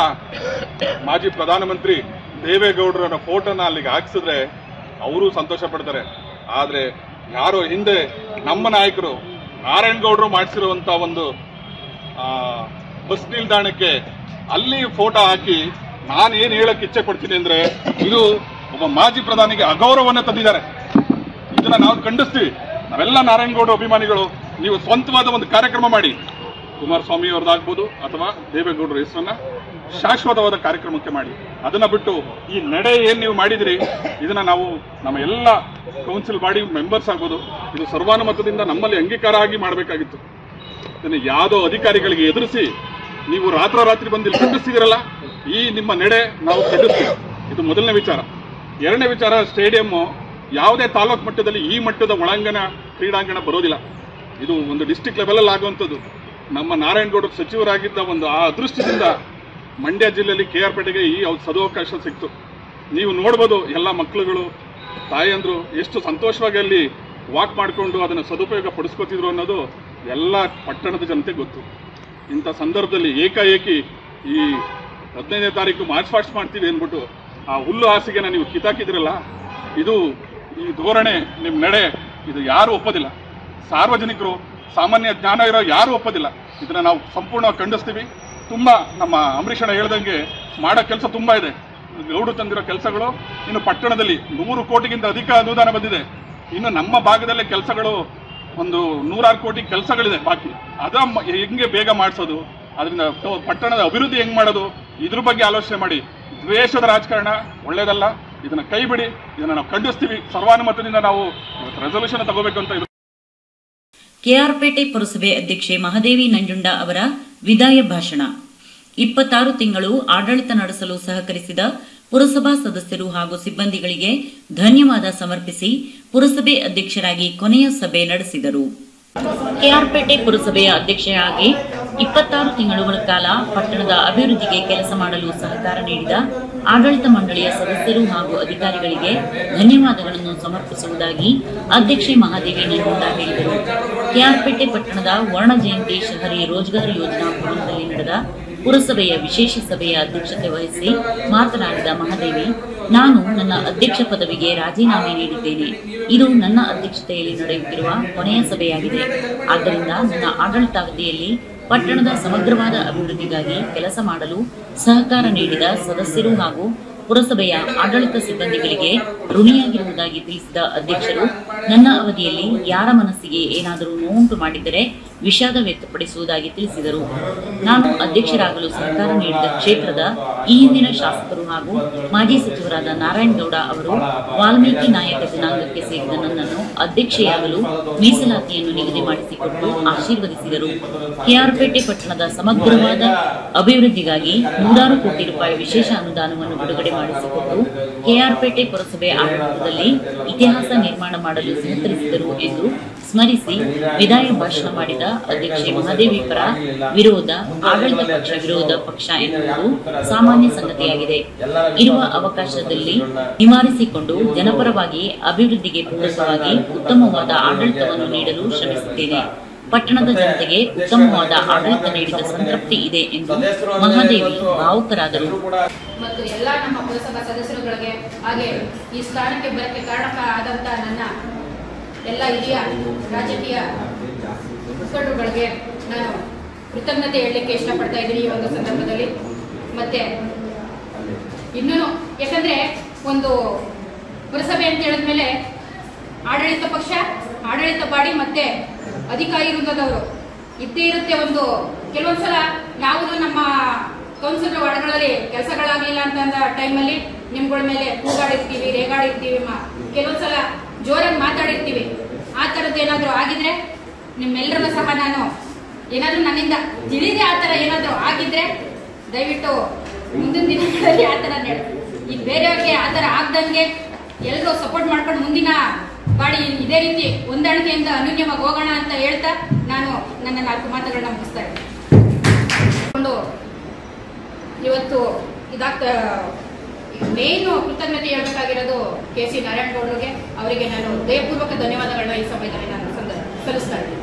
ಮಾಜಿ ಪ್ರಧಾನಮಂತ್ರಿ ದೇವೇಗೌಡರ ಫೋಟೋನ ಅಲ್ಲಿಗೆ ಹಾಕ್ಸಿದ್ರೆ ಅವರು ಸಂತೋಷ ಪಡ್ತಾರೆ ಆದ್ರೆ ಯಾರೋ ಹಿಂದೆ ನಮ್ಮ ನಾಯಕರು ನಾರಾಯಣಗೌಡರು ಮಾಡಿಸಿರುವಂತ ಒಂದು ಆ, ಬಸ್ ನಿಲ್ದಾಣಕ್ಕೆ ಅಲ್ಲಿ ಫೋಟೋ ಹಾಕಿ ನಾನು ಏನ್ ಹೇಳಕ್ ಇಚ್ಛೆ ಪಡ್ತೀನಿ ಅಂದ್ರೆ ಇದು ಒಬ್ಬ ಮಾಜಿ ಪ್ರಧಾನಿಗೆ ಅಗೌರವನ್ನ ತಂದಿದ್ದಾರೆ ಇದನ್ನ ನಾವು ಖಂಡಿಸ್ತೀವಿ ನಾವೆಲ್ಲ ನಾರಾಯಣಗೌಡ ಅಭಿಮಾನಿಗಳು ನೀವು ಸ್ವಂತವಾದ ಒಂದು ಕಾರ್ಯಕ್ರಮ ಮಾಡಿ ಕುಮಾರಸ್ವಾಮಿ ಅವ್ರದ್ದಾಗ್ಬೋದು ಅಥವಾ ದೇವೇಗೌಡರ ಹೆಸರನ್ನ ಶಾಶ್ವತವಾದ ಕಾರ್ಯಕ್ರಮಕ್ಕೆ ಮಾಡಿ ಅದನ್ನ ಬಿಟ್ಟು ಈ ನಡೆ ಏನ್ ನೀವು ಮಾಡಿದಿರಿ ಇದನ್ನ ನಾವು ನಮ್ಮ ಎಲ್ಲ ಕೌನ್ಸಿಲ್ ಬಾಡಿ ಮೆಂಬರ್ಸ್ ಆಗ್ಬೋದು ಇದು ಸರ್ವಾನುಮತದಿಂದ ನಮ್ಮಲ್ಲಿ ಅಂಗೀಕಾರ ಆಗಿ ಮಾಡಬೇಕಾಗಿತ್ತು ಇದನ್ನ ಯಾವುದೋ ಅಧಿಕಾರಿಗಳಿಗೆ ಎದುರಿಸಿ ನೀವು ರಾತ್ರೋರಾತ್ರಿ ಬಂದು ಇಲ್ಲಿ ಖಂಡಿಸ್ತಿದ್ದೀರಲ್ಲ ಈ ನಿಮ್ಮ ನಡೆ ನಾವು ಖಂಡಿಸ್ತೀವಿ ಇದು ಮೊದಲನೇ ವಿಚಾರ ಎರಡನೇ ವಿಚಾರ ಸ್ಟೇಡಿಯಂ ಯಾವುದೇ ತಾಲೂಕು ಮಟ್ಟದಲ್ಲಿ ಈ ಮಟ್ಟದ ಒಳಾಂಗಣ ಕ್ರೀಡಾಂಗಣ ಬರೋದಿಲ್ಲ ಇದು ಒಂದು ಡಿಸ್ಟಿಕ್ ಲೆವೆಲಲ್ಲಿ ಆಗುವಂಥದ್ದು ನಮ್ಮ ನಾರಾಯಣಗೌಡರು ಸಚಿವರಾಗಿದ್ದ ಒಂದು ಆ ಅದೃಷ್ಟದಿಂದ ಮಂಡ್ಯ ಜಿಲ್ಲೆಯಲ್ಲಿ ಕೆ ಆರ್ ಪೇಟೆಗೆ ಈ ಅವ್- ಸದುವಕಾಶ ಸಿಕ್ತು ನೀವು ನೋಡ್ಬೋದು ಎಲ್ಲ ಮಕ್ಕಳುಗಳು ತಾಯಂದ್ರು ಎಷ್ಟು ಸಂತೋಷವಾಗಿ ಅಲ್ಲಿ ವಾಕ್ ಮಾಡಿಕೊಂಡು ಅದನ್ನು ಸದುಪಯೋಗ ಪಡಿಸ್ಕೊತಿದ್ರು ಅನ್ನೋದು ಎಲ್ಲ ಪಟ್ಟಣದ ಜನತೆ ಗೊತ್ತು ಇಂಥ ಸಂದರ್ಭದಲ್ಲಿ ಏಕಾಏಕಿ ಈ ಹದಿನೈದನೇ ತಾರೀಕು ಮಾರ್ಚ್ ಫಾಸ್ಟ್ ಮಾಡ್ತೀವಿ ಅಂದ್ಬಿಟ್ಟು ಆ ಹುಲ್ಲು ಹಾಸಿಗೆನ ನೀವು ಕಿತ್ತಾಕಿದ್ರಲ್ಲ ಇದು ಈ ಧೋರಣೆ ನಿಮ್ಮ ನಡೆ ಇದು ಯಾರು ಒಪ್ಪೋದಿಲ್ಲ ಸಾರ್ವಜನಿಕರು ಸಾಮಾನ್ಯ ಜ್ಞಾನ ಇರೋ ಯಾರು ಒಪ್ಪೋದಿಲ್ಲ ಇದನ್ನ ನಾವು ಸಂಪೂರ್ಣವಾಗಿ ಖಂಡಿಸ್ತೀವಿ ತುಂಬಾ ನಮ್ಮ ಅಂಬರೀಷಣ ಹೇಳ್ದಂಗೆ ಮಾಡೋ ಕೆಲಸ ತುಂಬಾ ಇದೆ ಗೌಡು ತಂದಿರೋ ಕೆಲಸಗಳು ಇನ್ನು ಪಟ್ಟಣದಲ್ಲಿ ನೂರು ಕೋಟಿಗಿಂತ ಅಧಿಕ ಅನುದಾನ ಬಂದಿದೆ ಇನ್ನು ನಮ್ಮ ಭಾಗದಲ್ಲೇ ಕೆಲಸಗಳು ಒಂದು ನೂರಾರು ಕೋಟಿ ಕೆಲಸಗಳಿದೆ ಬಾಕಿ ಅದ ಮ- ಹೆಂಗೆ ಬೇಗ ಮಾಡಿಸೋದು ಅದರಿಂದ ತ- ಪಟ್ಟಣದ ಅಭಿವೃದ್ಧಿ ಹೆಂಗ್ ಮಾಡೋದು ಇದ್ರ ಬಗ್ಗೆ ಆಲೋಚನೆ ಮಾಡಿ ದ್ವೇಷದ ರಾಜಕಾರಣ ಒಳ್ಳೇದಲ್ಲ ಇದನ್ನ ಕೈ ಬಿಡಿ ಇದನ್ನ ನಾವು ಖಂಡಿಸ್ತೀವಿ ಸರ್ವಾನುಮತದಿಂದ ನಾವು ರೆಸಲ್ಯೂಷನ್ ತಗೋಬೇಕು ಅಂತ ಇದು ಕೆಆರ್ಪೇಟೆ ಪುರಸಭೆ ಅಧ್ಯಕ್ಷೆ ಮಹಾದೇವಿ ನಂಜುಂಡ ಅವರ ವಿದಾಯ ಭಾಷಣ ಇಪ್ಪತ್ತಾರು ತಿಂಗಳು ಆಡಳಿತ ನಡೆಸಲು ಸಹಕರಿಸಿದ ಪುರಸಭಾ ಸದಸ್ಯರು ಹಾಗೂ ಸಿಬ್ಬಂದಿಗಳಿಗೆ ಧನ್ಯವಾದ ಸಮರ್ಪಿಸಿ ಪುರಸಭೆ ಅಧ್ಯಕ್ಷರಾಗಿ ಕೊನೆಯ ಸಭೆ ನಡೆಸಿದರು ಕೆಆರ್ಪೇಟೆ ಪುರಸಭೆಯ ಅಧ್ಯಕ್ಷೆಯಾಗಿ ಇಪ್ಪತ್ತಾರು ತಿಂಗಳುಗಳ ಕಾಲ ಪಟ್ಟಣದ ಅಭಿವೃದ್ಧಿಗೆ ಕೆಲಸ ಮಾಡಲು ಸಹಕಾರ ನೀಡಿದ ಆಡಳಿತ ಮಂಡಳಿಯ ಸದಸ್ಯರು ಹಾಗೂ ಅಧಿಕಾರಿಗಳಿಗೆ ಧನ್ಯವಾದಗಳನ್ನು ಸಮರ್ಪಿಸುವುದಾಗಿ ಅಧ್ಯಕ್ಷೆ ಮಹಾದೇವಿ ನಂಜುಂಡ ಹೇಳಿದರು ಕೆಆರ್ಪೇಟೆ ಪಟ್ಟಣದ ವರ್ಣ ಜಯಂತಿ ಶಹರಿ ರೋಜ್ಗಾರ್ ಯೋಜನಾ ಭವನದಲ್ಲಿ ನಡೆದ ಪುರಸಭೆಯ ವಿಶೇಷ ಸಭೆಯ ಅಧ್ಯಕ್ಷತೆ ವಹಿಸಿ ಮಾತನಾಡಿದ ಮಹಾದೇವಿ ನಾನು ನನ್ನ ಅಧ್ಯಕ್ಷ ಪದವಿಗೆ ರಾಜೀನಾಮೆ ನೀಡಿದ್ದೇನೆ ಇದು ನನ್ನ ಅಧ್ಯಕ್ಷತೆಯಲ್ಲಿ ನಡೆಯುತ್ತಿರುವ ಕೊನೆಯ ಸಭೆಯಾಗಿದೆ ಆದ್ದರಿಂದ ನನ್ನ ಆಡಳಿತಾವಧಿಯಲ್ಲಿ ಪಟ್ಟಣದ ಸಮಗ್ರವಾದ ಅಭಿವೃದ್ಧಿಗಾಗಿ ಕೆಲಸ ಮಾಡಲು ಸಹಕಾರ ನೀಡಿದ ಸದಸ್ಯರು ಹಾಗೂ ಪುರಸಭೆಯ ಆಡಳಿತ ಸಿಬ್ಬಂದಿಗಳಿಗೆ ಋಣಿಯಾಗಿರುವುದಾಗಿ ತಿಳಿಸಿದ ಅಧ್ಯಕ್ಷರು ನನ್ನ ಅವಧಿಯಲ್ಲಿ ಯಾರ ಮನಸ್ಸಿಗೆ ಏನಾದರೂ ನೋವುಂಟು ಮಾಡಿದ್ದರೆ ವಿಷಾದ ವ್ಯಕ್ತಪಡಿಸುವುದಾಗಿ ತಿಳಿಸಿದರು ನಾನು ಅಧ್ಯಕ್ಷರಾಗಲು ಸಹಕಾರ ನೀಡಿದ ಕ್ಷೇತ್ರದ ಈ ಹಿಂದಿನ ಶಾಸಕರು ಹಾಗೂ ಮಾಜಿ ಸಚಿವರಾದ ನಾರಾಯಣಗೌಡ ಅವರು ವಾಲ್ಮೀಕಿ ನಾಯಕ ಜನಾಂಗಕ್ಕೆ ಸೇರಿದ ನನ್ನನ್ನು ಅಧ್ಯಕ್ಷೆಯಾಗಲು ಮೀಸಲಾತಿಯನ್ನು ನಿಗದಿ ಮಾಡಿಸಿಕೊಟ್ಟು ಆಶೀರ್ವದಿಸಿದರು ಕೆಆರ್ಪೇಟೆ ಪಟ್ಟಣದ ಸಮಗ್ರವಾದ ಅಭಿವೃದ್ಧಿಗಾಗಿ ನೂರಾರು ಕೋಟಿ ರೂಪಾಯಿ ವಿಶೇಷ ಅನುದಾನವನ್ನು ಬಿಡುಗಡೆ ಮಾಡಿಸಿಕೊಟ್ಟು ಕೆಆರ್ಪೇಟೆ ಪುರಸಭೆ ಆಡಳಿತದಲ್ಲಿ ಇತಿಹಾಸ ನಿರ್ಮಾಣ ಮಾಡಲು ಸಹಕರಿಸಿದರು ಎಂದು ಸ್ಮರಿಸಿ ವಿದಾಯ ಭಾಷಣ ಮಾಡಿದ ಅಧ್ಯಕ್ಷೆ ಮಹಾದೇವಿ ಪರ ವಿರೋಧ ಆಡಳಿತ ಪಕ್ಷ ವಿರೋಧ ಪಕ್ಷ ಎನ್ನುವುದು ಸಾಮಾನ್ಯ ಸಂಗತಿಯಾಗಿದೆ ಇರುವ ಅವಕಾಶದಲ್ಲಿ ನಿವಾರಿಸಿಕೊಂಡು ಜನಪರವಾಗಿ ಅಭಿವೃದ್ಧಿಗೆ ಪೂರಕವಾಗಿ ಉತ್ತಮವಾದ ಆಡಳಿತವನ್ನು ನೀಡಲು ಶ್ರಮಿಸುತ್ತೇನೆ ಪಟ್ಟಣದ ಜನತೆಗೆ ಉತ್ತಮವಾದ ಆಡಳಿತ ನೀಡಿದ ಸಂತೃಪ್ತಿ ಇದೆ ಎಂದು ಮಹಾದೇವಿ ಭಾವುಕರಾದರು ಮತ್ತು ಎಲ್ಲ ನಮ್ಮ ಪುರಸಭಾ ಸದಸ್ಯರುಗಳಿಗೆ ಹಾಗೆ ಈ ಸ್ಥಾನಕ್ಕೆ ಬರಕ್ಕೆ ಕಾರಣಕ ಆದಂತ ನನ್ನ ಎಲ್ಲ ಹಿರಿಯ ರಾಜಕೀಯ ಮುಖಂಡರುಗಳಿಗೆ ನಾನು ಕೃತಜ್ಞತೆ ಹೇಳಲಿಕ್ಕೆ ಇಷ್ಟಪಡ್ತಾ ಇದ್ದೀನಿ ಈ ಒಂದು ಸಂದರ್ಭದಲ್ಲಿ ಮತ್ತೆ ಇನ್ನೂ ಯಾಕಂದ್ರೆ ಒಂದು ಪುರಸಭೆ ಅಂತ ಹೇಳಿದ್ಮೇಲೆ ಆಡಳಿತ ಪಕ್ಷ ಆಡಳಿತ ಬಾಡಿ ಮತ್ತೆ ಅಧಿಕಾರಿ ವೃಂದದವರು ಇದ್ದೇ ಇರುತ್ತೆ ಒಂದು ಕೆಲವೊಂದ್ಸಲ ನಾವು ನಮ್ಮ ಕೌನ್ಸಿಲರ್ ವಾರ್ಡ್ಗಳಲ್ಲಿ ಕೆಲಸಗಳಾಗಲಿಲ್ಲ ಅಂತ ಟೈಮಲ್ಲಿ ನಿಮ್ಗಳ ಮೇಲೆ ಕೂಗಾಡಿರ್ತೀವಿ ರೇಗಾಡಿರ್ತೀವಿ ಮ- ಕೆಲವೊಂದ್ಸಲ ಜೋರಾಗಿ ಮಾತಾಡಿರ್ತೀವಿ ಆ ಥರದ್ದು ಏನಾದರೂ ಆಗಿದ್ರೆ ನಿಮ್ಮೆಲ್ಲರಿಗೂ ಸಹ ನಾನು ಏನಾದರೂ ನನ್ನಿಂದ ತಿಳಿದೇ ಆ ಥರ ಏನಾದರೂ ಆಗಿದ್ರೆ ದಯವಿಟ್ಟು ಮುಂದಿನ ದಿನಗಳಲ್ಲಿ ಆ ಥರ ನಡೆ ಈಗ ಬೇರೆಯವ್ರಿಗೆ ಆ ಥರ ಆಗ್ದಂಗೆ ಎಲ್ಲರೂ ಸಪೋರ್ಟ್ ಮಾಡ್ಕೊಂಡು ಮುಂದಿನ ಬಾಡಿ ಇದೇ ರೀತಿ ಹೊಂದಾಣಿಕೆಯಿಂದ ಅನುನ್ಯವಾಗಿ ಹೋಗೋಣ ಅಂತ ಹೇಳ್ತಾ ನಾನು ನನ್ನ ನಾಲ್ಕು ಮಾತುಗಳನ್ನ ಮುಗಿಸ್ತಾ ಇದ್ದೀನಿ ಕೊಂಡು ಇವತ್ತು ಇದಾಗ್ತಾ ಮೇನು ಕೃತಜ್ಞತೆ ಹೇಳ್ಬೇಕಾಗಿರೋದು ಕೆ ಸಿ ನಾರಾಯಣಗೌಡರಿಗೆ ಅವರಿಗೆ ನಾನು ಹೃದಯಪೂರ್ವಕ ಧನ್ಯವಾದಗಳನ್ನ ಈ ಸಮಯದಲ್ಲಿ ನಾನು ಸಂದ- ಸಲ್ಲಿಸ್ತಾ ಇದ್ದೀನಿ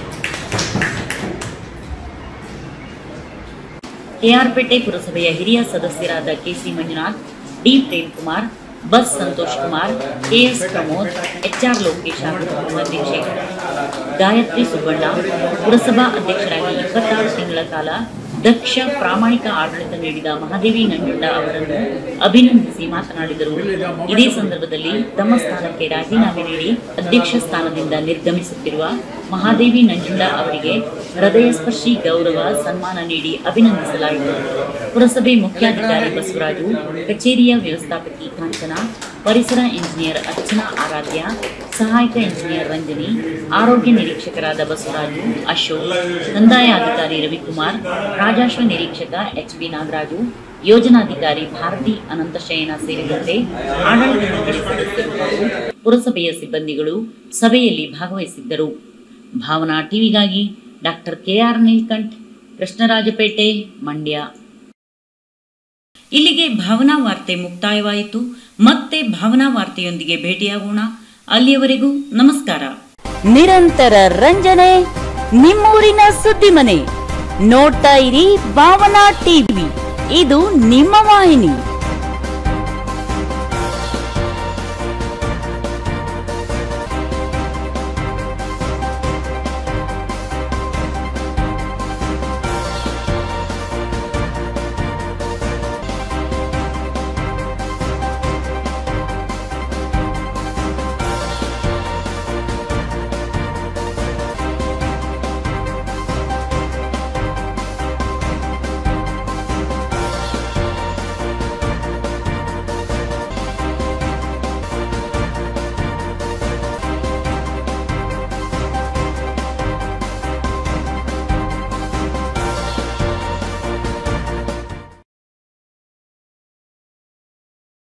ಕೆಆರ್ಪೇಟೆ ಪುರಸಭೆಯ ಹಿರಿಯ ಸದಸ್ಯರಾದ KC Manjunath D Prem Kumar bus Santosh Kumar KS Pramod HR Lokesh ಹಾಗೂ ಉಪಾಧ್ಯಕ್ಷೆ ಗಾಯತ್ರಿ ಸುಬ್ಬಣ್ಣ ಪುರಸಭಾ ಅಧ್ಯಕ್ಷರಾಗಿ ಇಪ್ಪತ್ತಾರು ತಿಂಗಳ ಕಾಲ ದಕ್ಷ ಪ್ರಾಮಾಣಿಕ ಆಡಳಿತ ನೀಡಿದ ಮಹಾದೇವಿ ನಂಜುಂಡ ಅವರನ್ನು ಅಭಿನಂದಿಸಿ ಮಾತನಾಡಿದರು ಇದೇ ಸಂದರ್ಭದಲ್ಲಿ ತಮ್ಮ ಸ್ಥಾನಕ್ಕೆ ರಾಜೀನಾಮೆ ನೀಡಿ ಅಧ್ಯಕ್ಷ ಸ್ಥಾನದಿಂದ ನಿರ್ಗಮಿಸುತ್ತಿರುವ ಮಹಾದೇವಿ ನಂಜುಂಡ ಅವರಿಗೆ ಹೃದಯಸ್ಪರ್ಶಿ ಗೌರವ ಸನ್ಮಾನ ನೀಡಿ ಅಭಿನಂದಿಸಲಾಯಿತು ಪುರಸಭೆ ಮುಖ್ಯಾಧಿಕಾರಿ ಬಸವರಾಜು ಕಚೇರಿಯ ವ್ಯವಸ್ಥಾಪಕಿ ಕಾಂಚನ ಪರಿಸರ ಇಂಜಿನಿಯರ್ ಅರ್ಚನಾ ಆರಾಧ್ಯ ಸಹಾಯಕ ಇಂಜಿನಿಯರ್ ರಂಜನಿ ಆರೋಗ್ಯ ನಿರೀಕ್ಷಕರಾದ ಬಸವರಾಜು ಅಶೋಕ್ ಕಂದಾಯ ಅಧಿಕಾರಿ ರವಿಕುಮಾರ್ ರಾಜಾಶ್ವ ನಿರೀಕ್ಷಕ ಎಚ್ ಬಿ ನಾಗರಾಜು ಯೋಜನಾಧಿಕಾರಿ ಭಾರತಿ ಅನಂತಶಯನ ಸೇರಿದಂತೆ ಆಡಳಿತ ಮಂಡಳಿ ಸದಸ್ಯರು ಹಾಗೂ ಪುರಸಭೆಯ ಸಿಬ್ಬಂದಿಗಳು ಸಭೆಯಲ್ಲಿ ಭಾಗವಹಿಸಿದ್ದರು ಭಾವನಾ ಟಿವಿಗಾಗಿ ಡಾಕ್ಟರ್ ಕೆಆರ್ ನೀಲ್ಕಂಠ್ ಕೃಷ್ಣರಾಜಪೇಟೆ ಮಂಡ್ಯ ಇಲ್ಲಿಗೆ ಭಾವನಾ ವಾರ್ತೆ ಮುಕ್ತಾಯವಾಯಿತು ಮತ್ತೆ ಭಾವನಾ ವಾರ್ತೆಯೊಂದಿಗೆ ಭೇಟಿಯಾಗೋಣ ಅಲ್ಲಿಯವರೆಗೂ ನಮಸ್ಕಾರ ನಿರಂತರ ರಂಜನೆ ನಿಮ್ಮೂರಿನ ಸುದ್ದಿ ಮನೆ ನೋಡ್ತಾ ಇರಿ ಭಾವನಾ ಟಿವಿ ಇದು ನಿಮ್ಮ ವಾಹಿನಿ